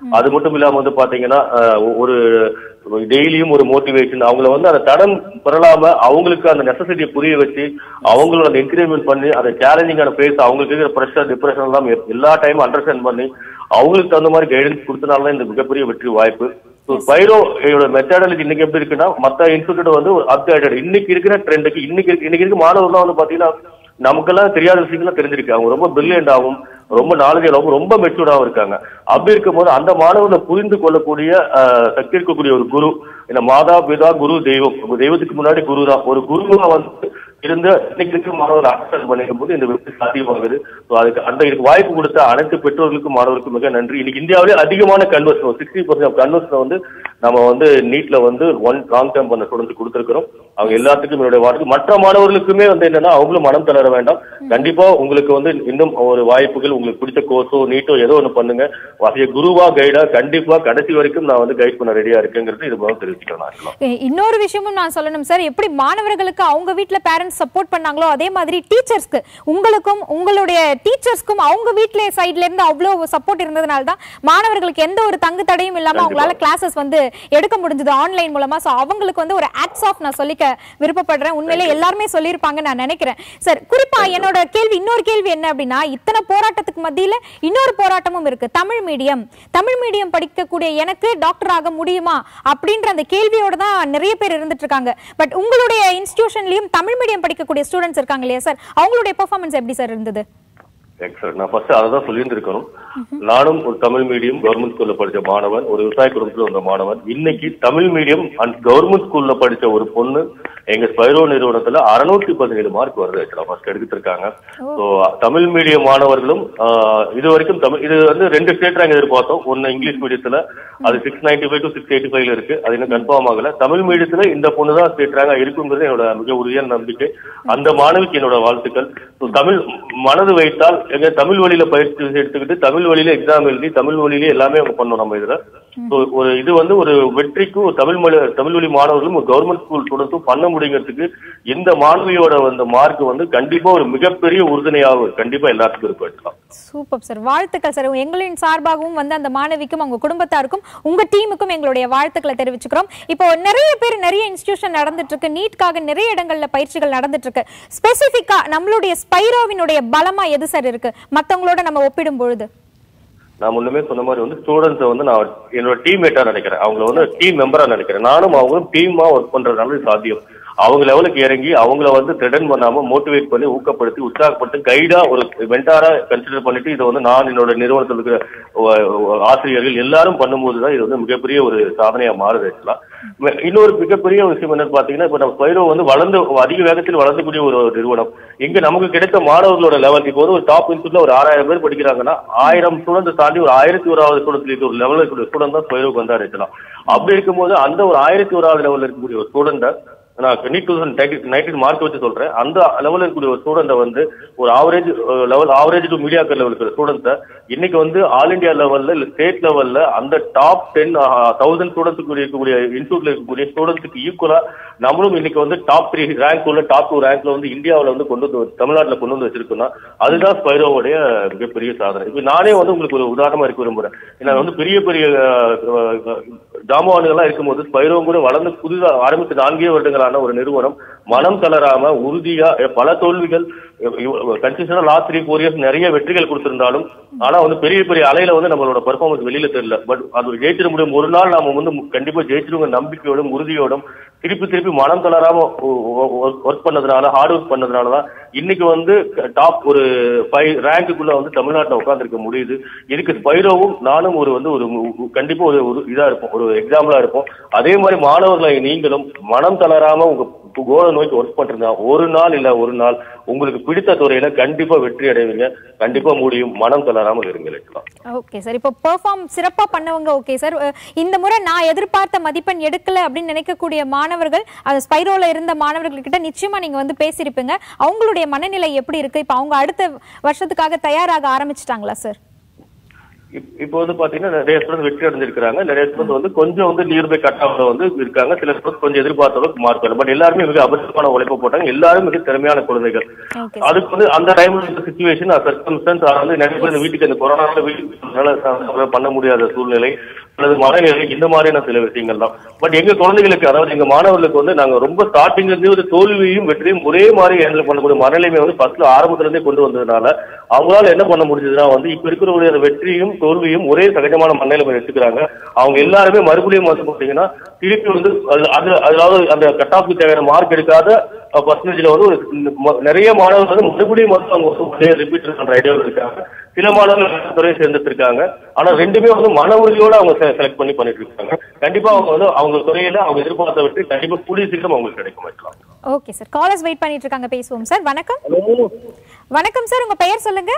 [SPEAKER 2] அது மட்டும் இல்லாம வந்து பாத்தீங்கன்னா அஹ், ஒரு டெய்லியும் ஒரு மோட்டிவேஷன் அவங்கள வந்து அந்த தடம் பெறலாம அவங்களுக்கு அந்த நெசசிட்டியை புரிய வச்சு அவங்களோட அந்த என்கரேஜ்மெண்ட் பண்ணி அந்த சேலஞ்சிங்கான பேஸ் அவங்களுக்கு இருக்கிற ப்ரெஷர் டிப்ரெஷன் எல்லாம் எல்லா டைமும் அண்டர்ஸ்டாண்ட் பண்ணி அவங்களுக்கு தகுந்த மாதிரி கைடன்ஸ் கொடுத்தனால தான் இந்த மிகப்பெரிய வெற்றி வாய்ப்பு ஸோ ஸ்பைரோ மெத்தடாலஜி இன்னைக்கு எப்படி இருக்குன்னா மத்த இன்ஸ்டியூட் வந்து ஒரு அப்டேட்டட் இன்னைக்கு இருக்கிற ட்ரெண்டுக்கு இன்னைக்கு இருக்கு- இன்னைக்கு இருக்க மாணவர்கள்லாம் வந்து பாத்தீங்கன்னா நமக்கெல்லாம் தெரியாத விஷயங்கள்லாம் தெரிஞ்சிருக்கு அவங்க ரொம்ப பிரில்லியன்ட் ஆகும் ரொம்ப நாலேஜ் ரொம்ப ரொம்ப மெச்சூர்டாகவும் இருக்காங்க அப்படி இருக்கும்போது அந்த மாணவர்களை புரிந்து கொள்ளக்கூடிய அஹ், சக்தி இருக்கக்கூடிய ஒரு குரு இந்த மாதா பிதா குரு தெய்வம் இப்ப தெய்வத்துக்கு முன்னாடி குரு தான் ஒரு குருவா வந்து இருந்து இன்னைக்கு இருக்கிற மாணவர்கள் அண்டர்ஸ்டாண்ட் பண்ணிக்கும் போது இந்த வெற்றி சாத்தியமாகுது ஸோ அதுக்கு அந்த இதுக்கு வாய்ப்பு கொடுத்த அனைத்து பெற்றோர்களுக்கும் மாணவர்களுக்கும் மிக நன்றி இன்னைக்கு இந்தியாவிலே அதிகமான கன்வர்ஷன் சிக்ஸ்டி பர்சன்ட் கன்வர்ஷன் வந்து நம்ம வந்து நீட்ல வந்து ஒன் லாங் டேர்ம் பண்ண ஸ்டூடெண்ட்ஸ் கொடுத்துருக்கிறோம் அவங்க எல்லாத்துக்கும் என்னுடைய வாழ்க்கை மற்ற மாணவர்களுக்குமே வந்து என்னன்னா அவங்களும் மனம் தளர வேண்டாம் கண்டிப்பா உங்களுக்கு வந்து இன்னும் ஒரு வாய்ப்புகள் உங்களுக்கு பிடிச்ச கோர்ஸோ நீட்டோ ஏதோ ஒன்று பண்ணுங்க வசதிய குருவா கைடா கண்டிப்பா கடைசி வரைக்கும் நான் வந்து கைட் பண்ண ரெடியா இருக்கேங்கிறது இது மூலம் தெரிவிச்சுக்கிறேன் நான் actually.
[SPEAKER 1] இ- இன்னொரு விஷயமும் நான் சொல்லணும் சார் எப்படி மாணவர்களுக்கு அவங்க வீட்ல பேரண்ட்ஸ் சப்போர்ட் பண்ணாங்களோ அதே மாதிரி டீச்சர்ஸ்க்கு உங்களுக்கும் உங்களுடைய டீச்சர்ஸ்க்கும் அவங்க வீட்ல சைடுல இருந்து அவ்வளவு சப்போர்ட் இருந்ததுனால தான் மாணவர்களுக்கு எந்த ஒரு தங்கு தடையும் இல்லாம அவங்களால கிளாஸஸ் வந்து எடுக்க முடிஞ்சது ஆன்லைன் மூலமா சோ அவங்களுக்கு வந்து ஒரு ஆட்ஸ் ஆஃப் நான் சொல்லிக்க விருப்பப்படுறேன் உண்மையிலே எல்லாருமே சொல்லியிருப்பாங்க நான் நினைக்கிறேன் சார் குறிப்பா என்னோட கேள்வி இன்னொரு கேள்வி என்ன அப்படின்னா இத்தனை போராட்டத்துக்கு மத்தியில இன்னொரு போராட்டமும் இருக்கு தமிழ் மீடியம் தமிழ் மீடியம் படிக்கக்கூடிய எனக்கு டாக்டர் ஆக முடியுமா அப்படின்ற அந்த கேள்வியோட தான் நிறைய பேர் இருந்துட்டு இருக்காங்க பட் உங்களுடைய இன்ஸ்டிடியூஷன்லயும் தமிழ் மீடியம் படிக்கக்கூடிய ஸ்டூடெண்ட்ஸ் இருக்காங்க இல்லையா சார் அவங்களுடைய பெர்ஃபார்மன்ஸ் எப்படி சார் இருந்தது
[SPEAKER 2] எக்ஸலன்ட் நான் ஃபர்ஸ்ட் அதை தான் சொல்லியிருந்திருக்கணும் நானும் ஒரு தமிழ் மீடியம் கவர்மெண்ட் ஸ்கூல்ல படிச்ச மாணவன் ஒரு விவசாய குடும்பத்தில் வந்த மாணவன் இன்னைக்கு தமிழ் மீடியம் அண்ட் கவர்மெண்ட் ஸ்கூல்ல படிச்ச ஒரு பொண்ணு எங்க ஸ்பைரோ நிறுவனத்துல அறுநூத்தி பதினேழு மார்க் வருது ஆக்சுவலா ஃபர்ஸ்ட் எடுத்துட்டு இருக்காங்க ஸோ தமிழ் மீடியம் மாணவர்களும் ஆஹ், இது வரைக்கும் தமிழ் இது வந்து ரெண்டு ஸ்டேட் ரேங்க் எதிர்பார்த்தோம் ஒன்னு இங்கிலீஷ் மீடியத்துல அது six ninety five to six eighty ஃபைவ்ல இருக்கு அது இன்னும் கன்ஃபார்ம் ஆகல தமிழ் மீடியத்துல இந்த பொண்ணு தான் ஸ்டேட் ரேங்கா இருக்குங்கிறது என்னோட மிக உறுதியான நம்பிக்கை அந்த மாணவிக்கு என்னோட வாழ்த்துக்கள் So, தமிழ் மனது வைத்தால் எங்க தமிழ் வழியில பயிற்சி எடுத்துக்கிட்டு தமிழ் வழியில எக்ஸாம் எழுதி தமிழ் வழியிலே எல்லாமே அவங்க பண்ணோம் நம்ம இதுல So, ஒரு இது வந்து ஒரு வெற்றிக்கு ஒரு தமிழ் மொழி தமிழ் வழி மாணவர்களும் ஒரு கவர்மெண்ட் ஸ்கூல் ஸ்டூடெண்ட்ஸும் பண்ண முடியுங்கிறதுக்கு இந்த மாணவியோட அந்த மார்க் வந்து கண்டிப்பா ஒரு மிகப்பெரிய உறுதுணையாகும் கண்டிப்பா எல்லாத்துக்கும் இருக்கும் எடுக்கலாம்
[SPEAKER 1] சூப்பர் சார் வாழ்த்துக்கள் சார் எங்களின் சார்பாகவும் வந்து அந்த மாணவிக்கும் அவங்க குடும்பத்தாருக்கும் உங்க டீமுக்கும் எங்களுடைய வாழ்த்துக்களை தெரிவிச்சுக்கிறோம் இப்போ நிறைய பேர் நிறைய இன்ஸ்டிடியூஷன் நடந்துட்டு இருக்கு நீட்காக நிறைய இடங்கள்ல பயிற்சிகள் நடந்துட்டு இருக்கு ஸ்பெசிபிக்கா நம்மளுடைய ஸ்பைரோவினுடைய பலமா எது சார் இருக்கு மத்தவங்களோட நம்ம ஒப்பிடும் பொழுது
[SPEAKER 2] நான் முன்னமே சொன்ன மாதிரி வந்து ஸ்டூடெண்ட்ஸை வந்து நான் என்னோட டீம்மேட்டா நினைக்கிறேன் அவங்கள வந்து டீம் மெம்பரா நினைக்கிறேன் நானும் அவங்களும் டீமா ஒர்க் பண்றதுனால இது சாத்தியம் அவங்க லெவலுக்கு இறங்கி அவங்கள வந்து த்ரெடன் பண்ணாம மோட்டிவேட் பண்ணி ஊக்கப்படுத்தி உற்சாகப்படுத்தி கைடா ஒரு மென்டாரா கன்சிடர் பண்ணிட்டு இதை வந்து நான் என்னோட நிறுவனத்தில் இருக்கிற ஒ- ஒ- ஆசிரியர்கள் எல்லாரும் பண்ணும்போது தான் இது வந்து மிகப்பெரிய ஒரு சாதனையா மாறுது ஆக்சுவலா இன்னொரு மிகப்பெரிய விஷயம் என்னன்னு பாத்தீங்கன்னா இப்ப நம்ம ஸ்பைரோ வந்து வளர்ந்து அதிக வேகத்தில் வளர்ந்தக்கூடிய ஒரு நிறுவனம் இங்க நமக்கு கிடைத்த மாணவர்களோட லெவல் இப்போ வந்து ஒரு டாப் இன்ஸ்டியூட்ல ஒரு ஆறாயிரம் பேர் படிக்கிறாங்கன்னா ஆயிரம் ஸ்டூடெண்ட் தாண்டி ஒரு ஆயிரத்தி ஓராவது ஸ்டூடெண்ட் ஒரு லெவலில் இருக்கக்கூடிய ஸ்டூடெண்ட் தான் ஸ்பைரோக்கு வந்தா இருக்கலாம் அப்படி இருக்கும்போது அந்த ஒரு ஆயிரத்தி ஓராவது லெவலில் இருக்கக்கூடிய ஒரு ஸ்டூடெண்ட்டை நான் நீ டூ தௌசண்ட் நைன்டீன் மார்க் வச்சு சொல்றேன் அந்த லெவலில் இருக்கக்கூடிய ஒரு ஸ்டூடெண்ட்டை வந்து ஒரு average level average to mediocre level இருக்கிற ஸ்டூடெண்ட்டை இன்னைக்கு வந்து ஆல் இந்தியா லெவல்ல இல்ல ஸ்டேட் லெவல்ல அந்த டாப் டென் தௌசண்ட் ஸ்டூடெண்ட்ஸுக்கு இருக்கக்கூடிய இன்ஸ்டியூட்ல இருக்கக்கூடிய ஸ்டூடெண்ட்ஸுக்கு ஈக்குவலா நம்மளும் இன்னைக்கு வந்து டாப் த்ரீ ரேங்க் உள்ள டாப் டூ ரேங்க்ல வந்து இந்தியாவுல வந்து கொண்டு வந்து தமிழ்நாட்டுல கொண்டு வந்து வச்சிருக்கோம்னா அதுதான் ஸ்பைரோவுடைய மிகப்பெரிய சாதனை இப்ப நானே வந்து உங்களுக்கு ஒரு உதாரணமா இருக்க விரும்புறேன் ஏன்னா வந்து பெரிய பெரிய ஜாமான்கள்லாம் இருக்கும்போது ஸ்பைரோ கூட வளர்ந்து புதிதா ஆரம்பித்து நான்கே வருடங்களான ஒரு நிறுவனம் மனம் தளராம உறுதியா அஹ், பல தோல்விகள் கன்சிஸ்டன்டா லாஸ்ட் த்ரீ ஃபோர் இயர்ஸ் நிறைய வெற்றிகள் கொடுத்திருந்தாலும் ஆனா வந்து பெரிய பெரிய அலையில வந்து நம்மளோட பெர்ஃபார்மன்ஸ் வெளியில தெரியல பட் அது ஜெயிச்சிட முடியும் ஒரு நாள் நாம வந்து கண்டிப்பா ஜெயிச்சிருவங்க நம்பிக்கையோடும் உறுதியோடும் திருப்பி திருப்பி மனம் தளராம ஒர்க் பண்ணதுனால ஹார்ட் ஒர்க் பண்ணதுனால தான் இன்னைக்கு வந்து டாப் ஒரு ஃபைவ் ரேங்க்குள்ள வந்து தமிழ்நாட்டுல உட்கார்ந்திருக்க முடியுது இதுக்கு ஸ்பைரோவும் நானும் ஒரு வந்து ஒரு உ- கண்டிப்பா ஒரு ஒரு இதா இருப்போம் ஒரு எக்ஸாம்பிளா இருப்போம் அதே மாதிரி மாணவர்களை நீங்களும் மனம் தளராம உங்க கோலை நோக்கி ஒர்க் பண்றீங்க ஒரு நாள் இல்ல ஒரு நாள் உங்களுக்கு பிடித்த துறையில கண்டிப்பா வெற்றி அடைவீங்க கண்டிப்பா முடியும் மனம் தளராமல் இருங்க இருக்கலாம்
[SPEAKER 1] ஓகே சார் இப்போ பெர்ஃபார்ம் சிறப்பா பண்ணவங்க ஓகே சார் இந்த முறை நான் எதிர்பார்த்த மதிப்பெண் எடுக்கல அப்படின்னு நினைக்கக்கூடிய மாணவர்கள் அது ஸ்பைரோல இருந்த மாணவர்கள் கிட்ட நிச்சயமா நீங்க வந்து பேசியிருப்பீங்க அவங்களுடைய மனநிலை எப்படி இருக்கு இப்போ அவங்க அடுத்த வருஷத்துக்காக தயாராக ஆரம்பிச்சிட்டாங்களா சார்
[SPEAKER 2] இப்- இப்போ வந்து பாத்தீங்கன்னா நிறைய ஸ்டூடெண்ட் வெற்றி அடைஞ்சிருக்காங்க நிறைய ஸ்டூடெண்ட் வந்து கொஞ்சம் வந்து நியர்பை கட் ஆஃப்ல வந்து இருக்காங்க சில ஸ்டூடெண்ட் கொஞ்சம் எதிர்பார்த்த அளவுக்கு மார்க் வரல பட் எல்லாருமே மிக அபத்தமான உழைப்பு போட்டாங்க எல்லாரும் மிக திறமையான குழந்தைகள்
[SPEAKER 1] ஓகே
[SPEAKER 2] அதுக்கு வந்து அந்த டைம்ல இருந்த சுச்சுவேஷன் சர்க்கம்ஸ்டன்ஸ் வந்து நிறைய பேர் இந்த வீட்டுக்கு அந்த கொரோனால வீட்டுக்கு பண்ண முடியாத சூழ்நிலை அல்லது மனநிலை இந்த மாதிரியான சில விஷயங்கள் தான் பட் எங்க குழந்தைகளுக்கு அதாவது எங்க மாணவர்களுக்கு வந்து நாங்க ரொம்ப ஸ்டார்டிங்ல இருந்தே ஒரு தோல்வியும் வெற்றியும் ஒரே மாதிரி ஹேண்டில் பண்ணக்கூடிய மனநிலைமை வந்து ஃபர்ஸ்ட்ல ஆரம்பத்துல இருந்தே கொண்டு வந்ததுனால அவங்களால என்ன பண்ண முடிஞ்சதுன்னா வந்து இப்ப இருக்கிற அந்த வெற்றியும் தோல்வியும் ஒரே சகஜமான மனநிலைமை எடுத்துக்கிறாங்க அவங்க எல்லாருமே மறுபடியும் வந்து பாத்தீங்கன்னா திருப்பி வந்து அது அது அதாவது அந்த கட் ஆஃப்க்கு தேவையான மார்க் எடுக்காத பர்சன்டேஜ்ல வந்து ஒரு ம- நிறைய மாணவர்கள் வந்து மறுபடியும் வந்து அவங்க ரிப்பீட் பண்ற ஐடியாவில் இருக்காங்க சில மாணவர்கள் துறையை சேர்ந்துட்டு இருக்காங்க ஆனா ரெண்டுமே வந்து மன உறுதியோட அவங்க செலக்ட் பண்ணி பண்ணிட்டு இருக்காங்க கண்டிப்பா அவங்க வந்து அவங்க துறையில அவங்க எதிர்பார்த்த வெற்றி கண்டிப்பா கூடிய சீக்கிரம் அவங்களுக்கு கிடைக்கும் வைக்கலாம்
[SPEAKER 1] ஓகே சார் காலர்ஸ் வெயிட் பண்ணிட்டு இருக்காங்க பேசுவோம் சார் வணக்கம் வணக்கம் சார் உங்க பெயர் சொல்லுங்க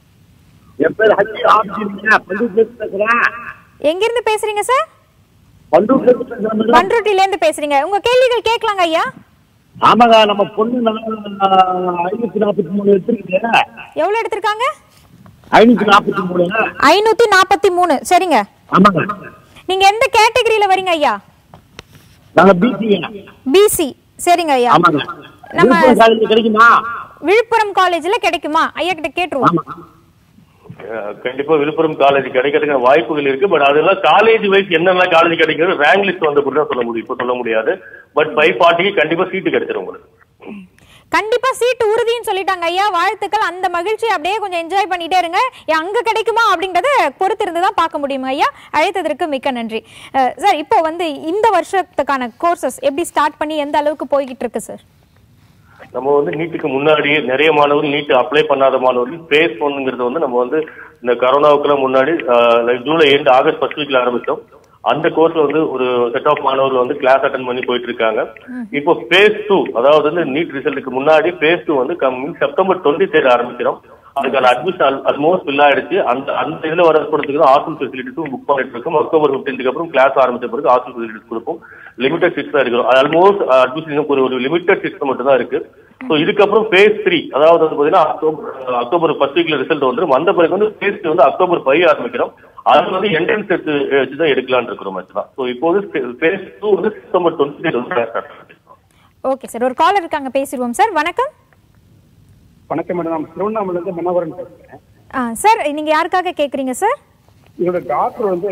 [SPEAKER 7] என் பேர் ஹஜி ஆப்ஜிங்க பண்டூர்ல இருந்து பேசுறேன்
[SPEAKER 1] எங்க இருந்து பேசுறீங்க சார்
[SPEAKER 7] பண்டூர்ல இருந்து பேசுறேன் மேடம்
[SPEAKER 1] பண்ருட்டில இருந்து பேசுறீங்க உங்க கேள்விகள் கேட்கலாங்க ஐயா
[SPEAKER 7] ஆமாங்க நம்ம பொண்ணு நல்லா ஐநூத்தி நாற்பத்தி மூணு எடுத்துருக்கு
[SPEAKER 1] எவ்வளவு எடுத்திருக்காங்க
[SPEAKER 7] ஐநூத்தி நாற்பத்தி மூணு
[SPEAKER 1] ஐநூத்தி நாற்பத்தி மூணு சரிங்க
[SPEAKER 7] ஆமாங்க
[SPEAKER 1] நீங்க எந்த கேட்டகரியில வரீங்க ஐயா
[SPEAKER 7] நாங்க பிசிங்க
[SPEAKER 1] பிசி சரிங்க ஐயா
[SPEAKER 7] ஆமாங்க
[SPEAKER 1] நம்ம
[SPEAKER 7] விழுப்புரம் காலேஜ் கிடைக்குமா
[SPEAKER 1] விழுப்புரம் காலேஜ்ல கிடைக்குமா ஐயா கிட்ட கேட்டுருவோம்
[SPEAKER 7] ஆமா
[SPEAKER 2] அஹ் கண்டிப்பா விழுப்புரம் காலேஜ் கிடைக்கிறதுக்கான வாய்ப்புகள் இருக்கு பட் அதெல்லாம் காலேஜ் வைஸ் என்னென்ன காலேஜ் கிடைக்கிறது ரேங்க் லிஸ்ட் வந்த தான் சொல்ல முடியும் இப்போ சொல்ல முடியாது பட் ஃபைவ் ஃபார்ட்டிக்கு கண்டிப்பா சீட்டு கிடைச்சிரும் உங்களுக்கு
[SPEAKER 1] கண்டிப்பா சீட்டு உறுதின்னு சொல்லிட்டாங்க ஐயா வாழ்த்துக்கள் அந்த மகிழ்ச்சி அப்படியே கொஞ்சம் என்ஜாய் பண்ணிட்டே இருங்க ஏ, அங்க கிடைக்குமா அப்படிங்கறத பொறுத்து இருந்து தான் பார்க்க முடியும் ஐயா அழைத்ததற்கு மிக்க நன்றி அஹ், சார் இப்போ வந்து இந்த வருஷத்துக்கான கோர்சஸ் எப்படி ஸ்டார்ட் பண்ணி எந்த அளவுக்கு போய்கிட்டு இருக்கு சார்
[SPEAKER 2] நம்ம வந்து நீட்டுக்கு முன்னாடியே நிறைய மாணவர்கள் நீட் அப்ளை பண்ணாத மாணவர்கள் பேஸ் பண்ணுங்கிறது வந்து நம்ம வந்து இந்த கரோனாவுக்குலாம் முன்னாடி like July end August first வீக்ல ஆரம்பிச்சோம் அந்த கோர்ஸ்ல வந்து ஒரு செட் ஆஃப் மாணவர்கள் வந்து கிளாஸ் அட்டன் பண்ணி போயிட்டு இருக்காங்க இப்போ பேஸ் டூ அதாவது வந்து நீட் ரிசல்ட்டுக்கு முன்னாடி பேஸ் டூ வந்து கம்மிங் செப்டம்பர் டுவெண்ட்டி தேர்ட் ஆரம்பிக்கிறோம் அதுக்கான அட்மிஷன் ஆல்மோஸ்ட் ஃபில் ஆயிடுச்சு அந்த அந்த இதுல வர கொடுத்துக்கு ஹாஸ்டல் ஃபெசிலிட்டிஸும் புக் பண்ணிட்டு இருக்கோம் அக்டோபர் ஃபிஃப்டீன்க்கு அப்புறம் கிளாஸ் ஆரம்பிச்ச பிறகு ஹாஸ்டல் ஃபெசிலிட்டிஸ் கொடுப்போம் லிமிடெட் சீட்ஸ் தான் இருக்கிறோம் ஆல்மோஸ்ட் அட்மிஷன் ஒரு ஒரு லிமிடெட் சீட்ஸ் மட்டும் தான் இருக்கு ஸோ இதுக்கப்புறம் ஃபேஸ் த்ரீ அதாவது வந்து பாத்தீங்கன்னா அக்டோபர் அக்டோபர் ஃபர்ஸ்ட் வீக்ல ரிசல்ட் வந்துடும் வந்த பிறகு வந்து ஃபேஸ் த்ரீ வந்து அக்டோபர் ஃபைவ் ஆரம்பிக்கிறோம் அது வந்து என்ட்ரன்ஸ் எடுத்து வச்சு தான் எடுக்கலாம்னு இருக்கிறோம் தான் ஸோ இப்போது ஃபேஸ் டூ வந்து செப்டம்பர் டுவெண்ட்டி வந்து start ஆகுது.
[SPEAKER 1] ஓகே சார் ஒரு காலர் இருக்காங்க பேசிடுவோம் சார் வணக்கம்
[SPEAKER 4] வணக்கம் மேடம் நான் திருவண்ணாமலை இருந்து மன்னவரன் பேசுறேன்
[SPEAKER 1] ஆ சார் நீங்க யாருக்காக கேக்குறீங்க சார்
[SPEAKER 4] என்னோட டாக்டர் வந்து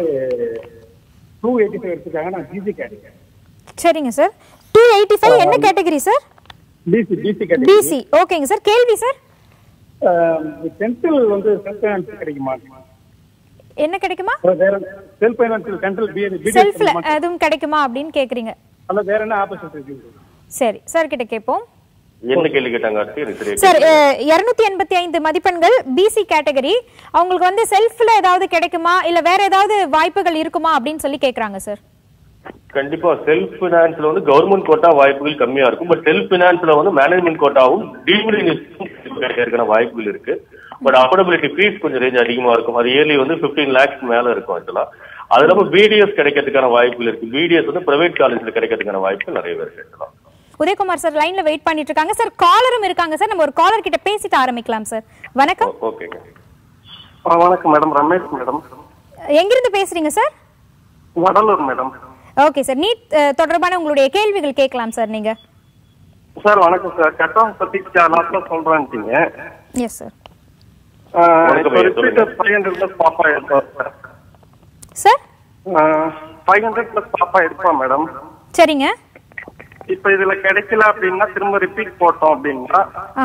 [SPEAKER 4] டூ எயிட்டி ஃபைவ் எடுத்துருக்காங்க நான் பிசி கேட்டேன்
[SPEAKER 1] சரிங்க சார் டூ எயிட்டி ஃபைவ் என்ன கேட்டகரி சார்
[SPEAKER 4] பிசி பிசி கேட்டேன்
[SPEAKER 1] பிசி ஓகேங்க சார் கேள்வி சார்
[SPEAKER 4] சென்ட்ரல் வந்து செல்ஃப் ஃபைனான்ஸ் கிடைக்குமா
[SPEAKER 1] என்ன கிடைக்குமா
[SPEAKER 4] அப்புறம் வேற செல்ஃப் ஃபைனான்சியல் சென்ட்ரல் பிஎடி
[SPEAKER 1] செல்ஃப்ல எதுவும் கிடைக்குமா அப்படின்னு கேக்குறீங்க
[SPEAKER 4] அல்ல வேற என்ன ஆப்பர்ச்சுனிட்டி இருக்கு
[SPEAKER 1] சரி சார் கிட்ட கேட்போம்
[SPEAKER 2] என்ன கேள்வி கேட்டாங்க அடுத்து எனக்கு சரியா
[SPEAKER 1] சார் இருநூத்தி எண்பத்தி ஐந்து மதிப்பெண்கள் பிசி கேட்டகரி அவங்களுக்கு வந்து செல்ஃப்ல ஏதாவது கிடைக்குமா இல்ல வேற ஏதாவது வாய்ப்புகள் இருக்குமா அப்படின்னு சொல்லி கேக்குறாங்க சார்
[SPEAKER 2] கண்டிப்பா செல்ஃப் பினான்ஸ்ல வந்து கவர்மெண்ட் கோட்டா வாய்ப்புகள் கம்மியா இருக்கும் பட் செல்ஃப் பினான்ஸ்ல வந்து மேனேஜ்மெண்ட் கோட்டாவும் டீம்டு கிடைக்கிறதுக்கான வாய்ப்புகள் இருக்கு பட் அஃபோர்டபிலிட்டி ஃபீஸ் கொஞ்சம் ரேஞ்ச் அதிகமா இருக்கும் அது இயர்லி வந்து 15 லேக்ஸ் மேல இருக்கும் ஆக்சுவலா அது இல்லாம பிடிஎஸ் கிடைக்கிறதுக்கான வாய்ப்புகள் இருக்கு பிடிஎஸ் வந்து பிரைவேட் காலேஜ்ல கிடைக்கிறதுக்கான வாய்ப்பு நிறைய பேர் இருக்கலாம்
[SPEAKER 1] உதயகுமார் சார் லைன்ல வெயிட் பண்ணிட்டு இருக்காங்க சார் காலரும் இருக்காங்க சார் நம்ம ஒரு காலர் கிட்ட பேசிட்டு ஆரம்பிக்கலாம் சார் வணக்கம்
[SPEAKER 2] ஓகேங்க
[SPEAKER 8] வணக்கம் மேடம் ரமேஷ் மேடம்
[SPEAKER 1] எங்கிருந்து பேசுறீங்க sir
[SPEAKER 8] Vadalur madam
[SPEAKER 1] okay sir NEET அஹ், தொடர்பான உங்களுடைய கேள்விகள் கேட்கலாம் சார் நீங்க
[SPEAKER 8] சார் வணக்கம் சார் கட் ஆஃப் பத்தி லாஸ்ட்ல சொல்றேன்ட்டீங்க
[SPEAKER 1] எஸ் சார்
[SPEAKER 2] வணக்கம் ஐயா, சொல்லுங்க.
[SPEAKER 8] ஃபைவ் ஹண்ட்ரட் பிளஸ் பாப்பா எடுப்போம் sir
[SPEAKER 1] sir
[SPEAKER 8] five hundred plus பாப்பா எடுப்போம் மேடம்
[SPEAKER 1] சரிங்க
[SPEAKER 8] இப்ப இதுல கிடைக்கல அப்படின்னா திரும்ப ரிப்பீட் போட்டோம் அப்படின்னா
[SPEAKER 1] ஆ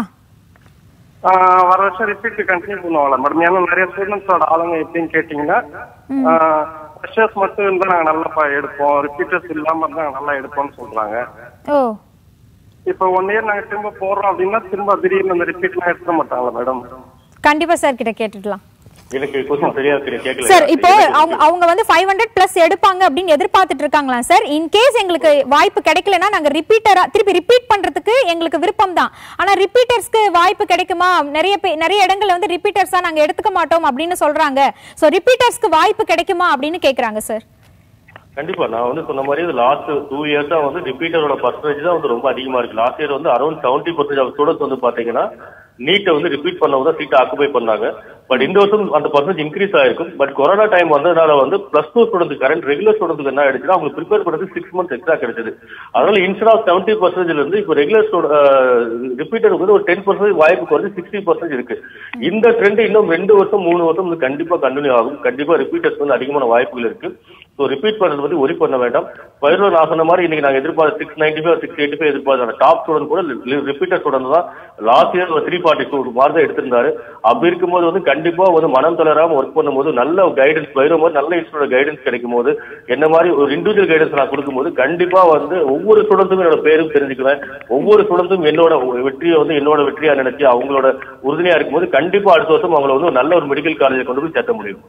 [SPEAKER 8] ஆஹ் வர வருஷம் ரிப்பீட் கண்டினியூ பண்ணுவாங்களா மேடம் ஏன்னா நிறைய ஸ்டூடெண்ட்ஸோட ஆளுங்க எப்படின்னு கேட்டீங்கன்னா ஃப்ரெஷர்ஸ் மட்டும் இருந்தா நாங்க நல்லா ப- எடுப்போம் ரிப்பீட்டர்ஸ் இல்லாம இருந்தா நாங்க நல்லா எடுப்போம்னு சொல்றாங்க
[SPEAKER 1] ஓ
[SPEAKER 8] இப்ப ஒன் இயர் நாங்க திரும்ப போடுறோம் அப்படின்னா திரும்ப திடீர்னு அந்த ரிப்பீட்லாம் எடுத்துட மாட்டாங்களா மேடம்
[SPEAKER 1] கண்டிப்பா சார் கிட்ட கேட்டுடலாம்
[SPEAKER 2] எனக்கு கொஸ்டின் சரியா தெரிய கேட்கல
[SPEAKER 1] சார் இப்போ அவங்க அவங்க வந்து ஃபைவ் ஹண்ட்ரட் பிளஸ் எடுப்பாங்க அப்படின்னு எதிர்பார்த்துட்டு இருக்காங்களா சார் இன் கேஸ் எங்களுக்கு வாய்ப்பு கிடைக்கலன்னா நாங்க ரிப்பீட்டரா திருப்பி ரிப்பீட் பண்றதுக்கு எங்களுக்கு விருப்பம் தான் ஆனா ரிப்பீட்டர்ஸ்க்கு வாய்ப்பு கிடைக்குமா நிறைய பே நிறைய இடங்கள்ல வந்து ரிப்பீட்டர்ஸா நாங்க எடுத்துக்க மாட்டோம் அப்படின்னு சொல்றாங்க சோ ரிப்பீட்டர்ஸ்க்கு வாய்ப்பு கிடைக்குமா அப்படின்னு கேக்குறாங்க சார்
[SPEAKER 2] கண்டிப்பா நான் வந்து சொன்ன மாதிரி லாஸ்ட் டூ இயர்ஸா வந்து ரிப்பீட்டரோட பர்சன்டேஜ் தான் வந்து ரொம்ப அதிகமா இருக்கு லாஸ்ட் இயர் வந்து around seventy percentage of students வந்து பாத்தீங்கன்னா நீட்டை வந்து ரிப்பீட் பண்ணவங்க தான் சீட்டை ஆக்குபை பண்ணாங்க பட் இந்த வருஷம் அந்த பர்சன்டேஜ் இன்க்ரீஸ் ஆயிருக்கும் பட் கொரோனா டைம் வந்ததுனால வந்து plus two student current regular student என்ன ஆயிடுச்சுன்னா அவங்களுக்கு ப்ரிப்பேர் பண்ணுறது சிக்ஸ் மந்த்ஸ் எக்ஸ்ட்ரா கிடைச்சது அதனால இன்ஸ்டா ஆஃப் செவன்டி பர்சன்டேஜ்ல இருந்து இப்போ ரெகுலர் ரிப்பீட்டர் வந்து ஒரு டென் பர்சன்டேஜ் வாய்ப்பு குறைஞ்சு சிக்ஸ்டி பர்சன்டேஜ் இருக்கு இந்த ட்ரெண்ட் இன்னும் ரெண்டு வருஷம் மூணு வருஷம் வந்து கண்டிப்பா கண்டினியூ ஆகும் கண்டிப்பா ரிப்பீட்டர்ஸ் வந்து அதிகமான வாய்ப்புகள் இருக்கு ஸோ ரிப்பீட் பண்றது வந்து ஒரி பண்ண வேண்டாம் பயிரோட நான் சொன்ன மாதிரி இன்னைக்கு நாங்க எதிர்பார்த்த six ninety five six eighty five எதிர்பார்த்த டாப் ஸ்டூடெண்ட் கூட ரிப்பீட்டர் ஸ்டூடெண்ட் தான் லாஸ்ட் இயர் ஒரு த்ரீ ஃபார்ட்டி டூ மாதிரி தான் எடுத்திருந்தாரு அப்படி இருக்கும்போது வந்து கண்டிப்பா வந்து மனம் தளராம ஒர்க் பண்ணும்போது நல்ல கைடன்ஸ் பயிரும் போது நல்ல இன்ஸ்டூட் கைடன்ஸ் கிடைக்கும் போது என்ன மாதிரி ஒரு இண்டிவிஜுவல் கைடன்ஸ் நான் கொடுக்கும்போது கண்டிப்பா வந்து ஒவ்வொரு ஸ்டூடெண்ட்ஸும் என்னோட பேரும் தெரிஞ்சுக்குவேன் ஒவ்வொரு ஸ்டூடெண்ட்ஸும் என்னோட வெற்றியை வந்து என்னோட வெற்றியா நினைச்சு அவங்களோட உறுதுணையா இருக்கும்போது கண்டிப்பா அடுத்த வருஷம் அவங்கள வந்து ஒரு நல்ல ஒரு மெடிக்கல் காலேஜை கொண்டு போய் சேர்த்த முடியும்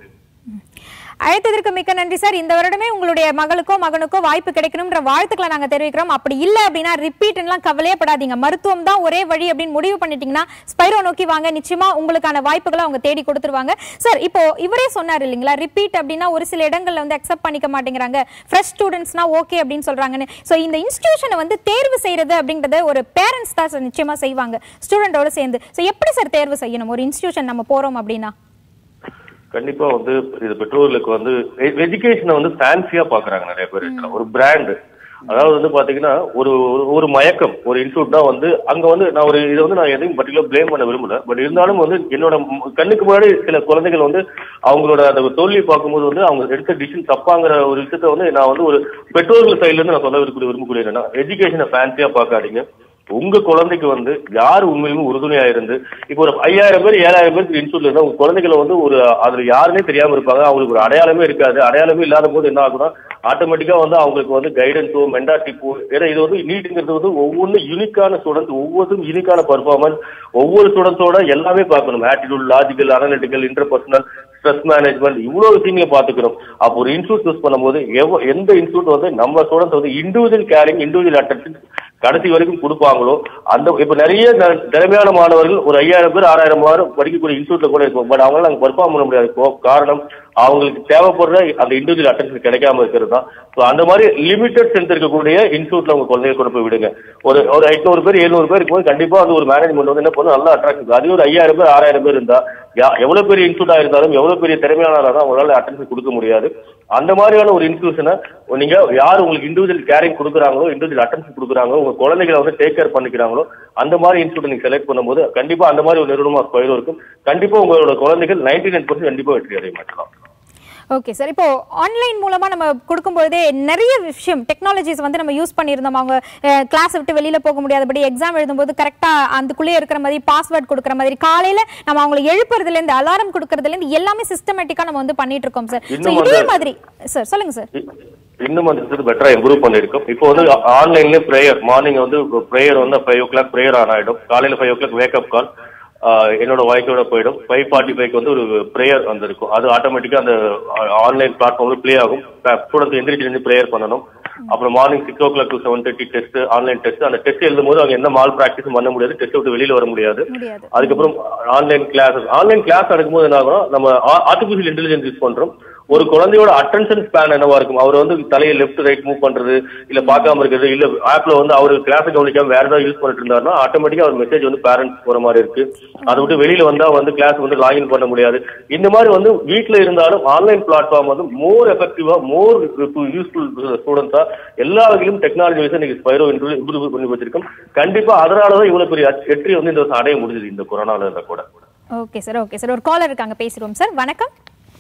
[SPEAKER 1] அழைத்ததற்கு மிக்க நன்றி சார் இந்த வருடமே உங்களுடைய மகளுக்கோ மகனுக்கோ வாய்ப்பு கிடைக்கணும்ன்ற வாழ்த்துக்களை நாங்க தெரிவிக்கிறோம் அப்படி இல்ல அப்படின்னா ரிப்பீட்லாம் கவலையே படாதீங்க மருத்துவம் தான் ஒரே வழி அப்படின்னு முடிவு பண்ணிட்டீங்கன்னா ஸ்பைரோ நோக்கி வாங்க நிச்சயமா உங்களுக்கான வாய்ப்புகளை அவங்க தேடி கொடுத்துருவாங்க சார் இப்போ இவரே சொன்னார் இல்லைங்களா ரிப்பீட் அப்படின்னா ஒரு சில இடங்கள்ல வந்து அக்செப்ட் பண்ணிக்க மாட்டேங்கிறாங்க ஃப்ரெஷ் ஸ்டூடெண்ட்ஸ்னா ஓகே அப்படின்னு சொல்றாங்கன்னு ஸோ இந்த இன்ஸ்டிடியூஷனை வந்து தேர்வு செய்யறது அப்படின்றத ஒரு பேரண்ட்ஸ் தான் சார் நிச்சயமா செய்வாங்க ஸ்டூடெண்டோட சேர்ந்து ஸோ எப்படி சார் தேர்வு செய்யணும் ஒரு இன்ஸ்டிடியூஷன் நம்ம போறோம் அப்படின்னா
[SPEAKER 2] கண்டிப்பா வந்து இது பெற்றோர்களுக்கு வந்து எஜுகேஷனை வந்து ஃபேன்சியா பாக்குறாங்க நிறைய பேர் இடத்துல. ஒரு பிராண்ட் அதாவது வந்து பாத்தீங்கன்னா ஒரு ஒரு- ஒரு மயக்கம் ஒரு இன்ஸ்டியூட் தான் வந்து அங்க வந்து நான் ஒரு இதை வந்து நான் எதையும் பர்டிகுலர் ப்ளேம் பண்ண விரும்பல பட் இருந்தாலும் வந்து என்னோட ம்- கண்ணுக்கு முன்னாடி சில குழந்தைகள் வந்து அவங்களோட அந்த தோல்வியை பார்க்கும்போது வந்து அவங்க எடுத்த டிசிஷன் தப்பாங்கிற ஒரு விஷயத்த வந்து நான் வந்து ஒரு பெற்றோர்கள் சைடுல இருந்து நான் சொல்ல விரும்பக்கூடிய விரும்பக்கூடிய என்னன்னா எஜுகேஷனை ஃபேன்சியா பார்க்காதீங்க உங்க குழந்தைக்கு வந்து யார் உண்மையுமே உறுதுணையா இருந்து இப்போ ஒரு ஐயாயிரம் பேர் ஏழாயிரம் பேருக்கு இன்ஸ்டியூட்ல இருந்தா உங்க குழந்தைகளை வந்து ஒரு அதுல யாருமே தெரியாம இருப்பாங்க அவங்களுக்கு ஒரு அடையாளமே இருக்காது அடையாளமே இல்லாத போது என்ன ஆகும்னா ஆட்டோமேட்டிக்கா வந்து அவங்களுக்கு வந்து கைடன்ஸோ மென்டார்ஷிப்போ ஏன்னா இது வந்து நீட்டுங்கிறது வந்து ஒவ்வொன்றும் யூனிக்கான ஸ்டூடெண்ட் ஒவ்வொருத்தரும் யூனிக்கான பர்ஃபார்மன்ஸ் ஒவ்வொரு ஸ்டூடெண்ட்ஸோட எல்லாமே பார்க்கணும் attitude logical analytical interpersonal stress management இவ்வளவு விஷயங்களை பாத்துக்கிறோம் அப்போ ஒரு இன்ஸ்டியூட் சூஸ் பண்ணும்போது எவ்வ- எந்த இன்ஸ்டியூட் வந்து நம்ம ஸ்டூடெண்ட்ஸ் வந்து இண்டிவிஜுவல் கேரிங் இண்டிவிஜுவல் அட்டென்ஷன் கடைசி வரைக்கும் கொடுப்பாங்களோ அந்த இப்ப நிறைய ந- திறமையான மாணவர்கள் ஒரு ஐயாயிரம் பேர் ஆறாயிரம் பேர் படிக்கக்கூடிய இன்ஸ்டியூட்ல கூட இருக்கும் பட் அவங்களால அங்க பெர்ஃபார்ம் பண்ண முடியாது கோ- காரணம் அவங்களுக்கு தேவைப்படுற அந்த இண்டிவிஜுவல் அட்டென்ஷன் கிடைக்காம இருக்கிறது தான் ஸோ அந்த மாதிரி லிமிடெட் ஸ்ட்ரென்த் இருக்கக்கூடிய இன்ஸ்டியூட்ல உங்க குழந்தைய கொண்டு போய் விடுங்க ஒரு ஒரு எட்நூறு பேர் எழுநூறு பேர் இருக்கும்போது கண்டிப்பா அது ஒரு மேனேஜ்மெண்ட் வந்து என்ன பண்ணும் நல்ல அட்ராக்ஷன் அதே ஒரு ஐயாயிரம் பேர் ஆறாயிரம் பேர் இருந்தா யா- எவ்வளவு பெரிய இன்ஸ்டியூட்டா இருந்தாலும் எவ்வளவு பெரிய திறமையானவராக இருந்தாலும் அவங்களால அட்டென்ஷன் கொடுக்க முடியாது அந்த மாதிரியான ஒரு இன்ஸ்டியூஷனை நீங்க யார் உங்களுக்கு இண்டிவிஜுவல் கேரிங் கொடுக்குறாங்களோ இண்டிவிஜுவல் அட்டென்ஷன் கொடுக்குறாங்களோ உங்க குழந்தைகளை வந்து டேக் கேர் பண்ணிக்கிறாங்களோ அந்த மாதிரி இன்ஸ்டியூட் நீங்க செலக்ட் பண்ணும்போது கண்டிப்பா அந்த மாதிரி ஒரு நிறுவனமா ஸ்கொயர் இருக்கும் கண்டிப்பா உங்களோட குழந்தைகள் நைன்டி நைன் கண்டிப்பா வெற்றி அடைய மாட்டலாம்
[SPEAKER 1] ஓகே சார் இப்போ ஆன்லைன் மூலமா நம்ம கொடுக்கும்போதே நிறைய விஷயம் டெக்னாலஜிஸ் வந்து நம்ம யூஸ் பண்ணியிருந்தோம் அவங்க கிளாஸ் விட்டு வெளியில போக முடியாதபடி எக்ஸாம் எழுதும்போது கரெக்டா அதுக்குள்ளேயே இருக்கிற மாதிரி பாஸ்வேர்ட் கொடுக்குற மாதிரி காலையில நம்ம அவங்களை எழுப்புறதுல இருந்து அலாரம் கொடுக்கறதுல இருந்து எல்லாமே சிஸ்டமேட்டிக்கா நம்ம வந்து பண்ணிட்டு இருக்கோம் சார் ஸோ
[SPEAKER 2] இன்னும்
[SPEAKER 1] இதே
[SPEAKER 2] அந்த-
[SPEAKER 1] மாதிரி சார் சொல்லுங்க சார்
[SPEAKER 2] இன்னும் அந்த விஷயத்தை பெட்டரா இம்ப்ரூவ் பண்ணிருக்கோம் இப்போ வந்து ஆன்லைன்ல ப்ரேயர் மார்னிங் வந்து ப்ரேயர் வந்து five o'clock prayer on ஆயிடும் காலையில five o'clock wake up call என்னோட வாய்ஸோட போயிடும் ஃபைவ் ஃபார்ட்டி ஃபைவ் வந்து ஒரு ப்ரேயர் வந்திருக்கும் அது ஆட்டோமேட்டிக்கா அந்த ஆன்லைன் பிளாட்ஃபார்ம்ல ப்ளே ஆகும் ஸ்டூடெண்ட்ஸ் எந்திரிச்சு ப்ரேயர் பண்ணணும் அப்புறம் morning six o'clock to seven thirty test online test அந்த டெஸ்ட் எழுதும் போது அவங்க எந்த மால் ப்ராக்டிஸும் பண்ண முடியாது டெஸ்ட் விட்டு வெளியில வர முடியாது
[SPEAKER 1] முடியாது
[SPEAKER 2] அதுக்கப்புறம் ஆன்லைன் கிளாஸ் ஆன்லைன் கிளாஸ் நடக்கும்போது என்ன ஆகும் நம்ம ஆர்டிபிஷியல் இன்டெலிஜென்ஸ் யூஸ் பண்றோம் ஒரு குழந்தையோட அட்டென்ஷன் ஸ்பேன் என்னவா இருக்கும் அவர் வந்து தலையை லெஃப்ட் ரைட் மூவ் பண்றது இல்ல பார்க்காம இருக்கிறது இல்ல ஆப்ல வந்து அவர் கிளாஸ் கவனிக்காம வேற ஏதாவது யூஸ் பண்ணிட்டு இருந்தாருன்னா ஆட்டோமேட்டிக்கா அவர் மெசேஜ் வந்து பேரண்ட்ஸ் போற மாதிரி இருக்கு அதை விட்டு வெளியில வந்தா வந்து கிளாஸ் வந்து லாகின் பண்ண முடியாது இந்த மாதிரி வந்து வீட்ல இருந்தாலும் ஆன்லைன் பிளாட்ஃபார்ம் வந்து மோர் எஃபெக்டிவா மோர் யூஸ்ஃபுல் ஸ்டூடெண்ட்ஸா எல்லா வகையிலும் டெக்னாலஜி வைஸ் இன்னைக்கு ஸ்பைரோ இம்ப்ரூவ் பண்ணி வச்சிருக்கோம் கண்டிப்பா அதனாலதான் இவ்வளவு பெரிய வெற்றி வந்து இந்த வருஷம் அடைய முடிஞ்சது இந்த கொரோனால இருந்தா கூட
[SPEAKER 1] ஓகே சார் ஓகே சார் ஒரு காலர் இருக்காங்க பேசிடுவோம் சார் வணக்கம்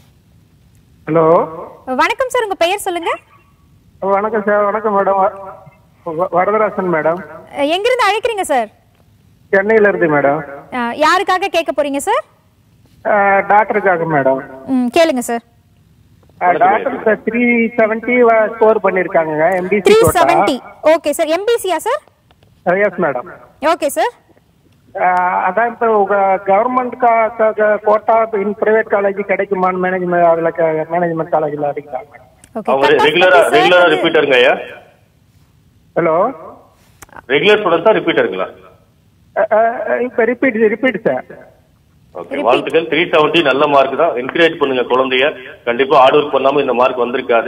[SPEAKER 4] ஹலோ
[SPEAKER 1] வணக்கம் சார் உங்க பெயர் சொல்லுங்க
[SPEAKER 4] வணக்கம் சார் வணக்கம் மேடம் வ- வரதராசன் மேடம்
[SPEAKER 1] அஹ், எங்கிருந்து அழைக்கிறீங்க சார்
[SPEAKER 4] சென்னையில இருந்து மேடம்
[SPEAKER 1] அஹ், யாருக்காக கேட்க போறீங்க சார்
[SPEAKER 4] அஹ், டாக்டருக்காக மேடம்
[SPEAKER 1] ம் கேளுங்க சார்
[SPEAKER 4] அஹ், டாக்டர் த்ரீ செவன்டி ஸ்கோர் பண்ணிருக்காங்க MBC
[SPEAKER 1] three seventy okay sir எம்பிசியா sir
[SPEAKER 4] yes madam
[SPEAKER 1] okay sir
[SPEAKER 4] அதான் இப்போ government quota in private college கிடைக்குமான்னு மேனேஜ்மெண்ட் அதுல மேனேஜ்மெண்ட் காலேஜ்ல அடிக்கிறாங்க
[SPEAKER 1] ஓகே
[SPEAKER 2] அவங்க ரெகுலரா ரெகுலரா ரிப்பீட்டருங்க ஐயா
[SPEAKER 4] ஹலோ
[SPEAKER 2] ரெகுலர் ஸ்டூடெண்ட்ஸா ரிப்பீட்டருங்களா
[SPEAKER 4] இப்போ ரிப்பீட் ரிப்பீட் சார்
[SPEAKER 2] ஓகே வாழ்த்துக்கள் த்ரீ செவன்டி நல்ல மார்க் தான் என்கரேஜ் பண்ணுங்க குழந்தைய கண்டிப்பா ஹார்ட் ஒர்க் பண்ணாம இந்த மார்க் வந்திருக்காது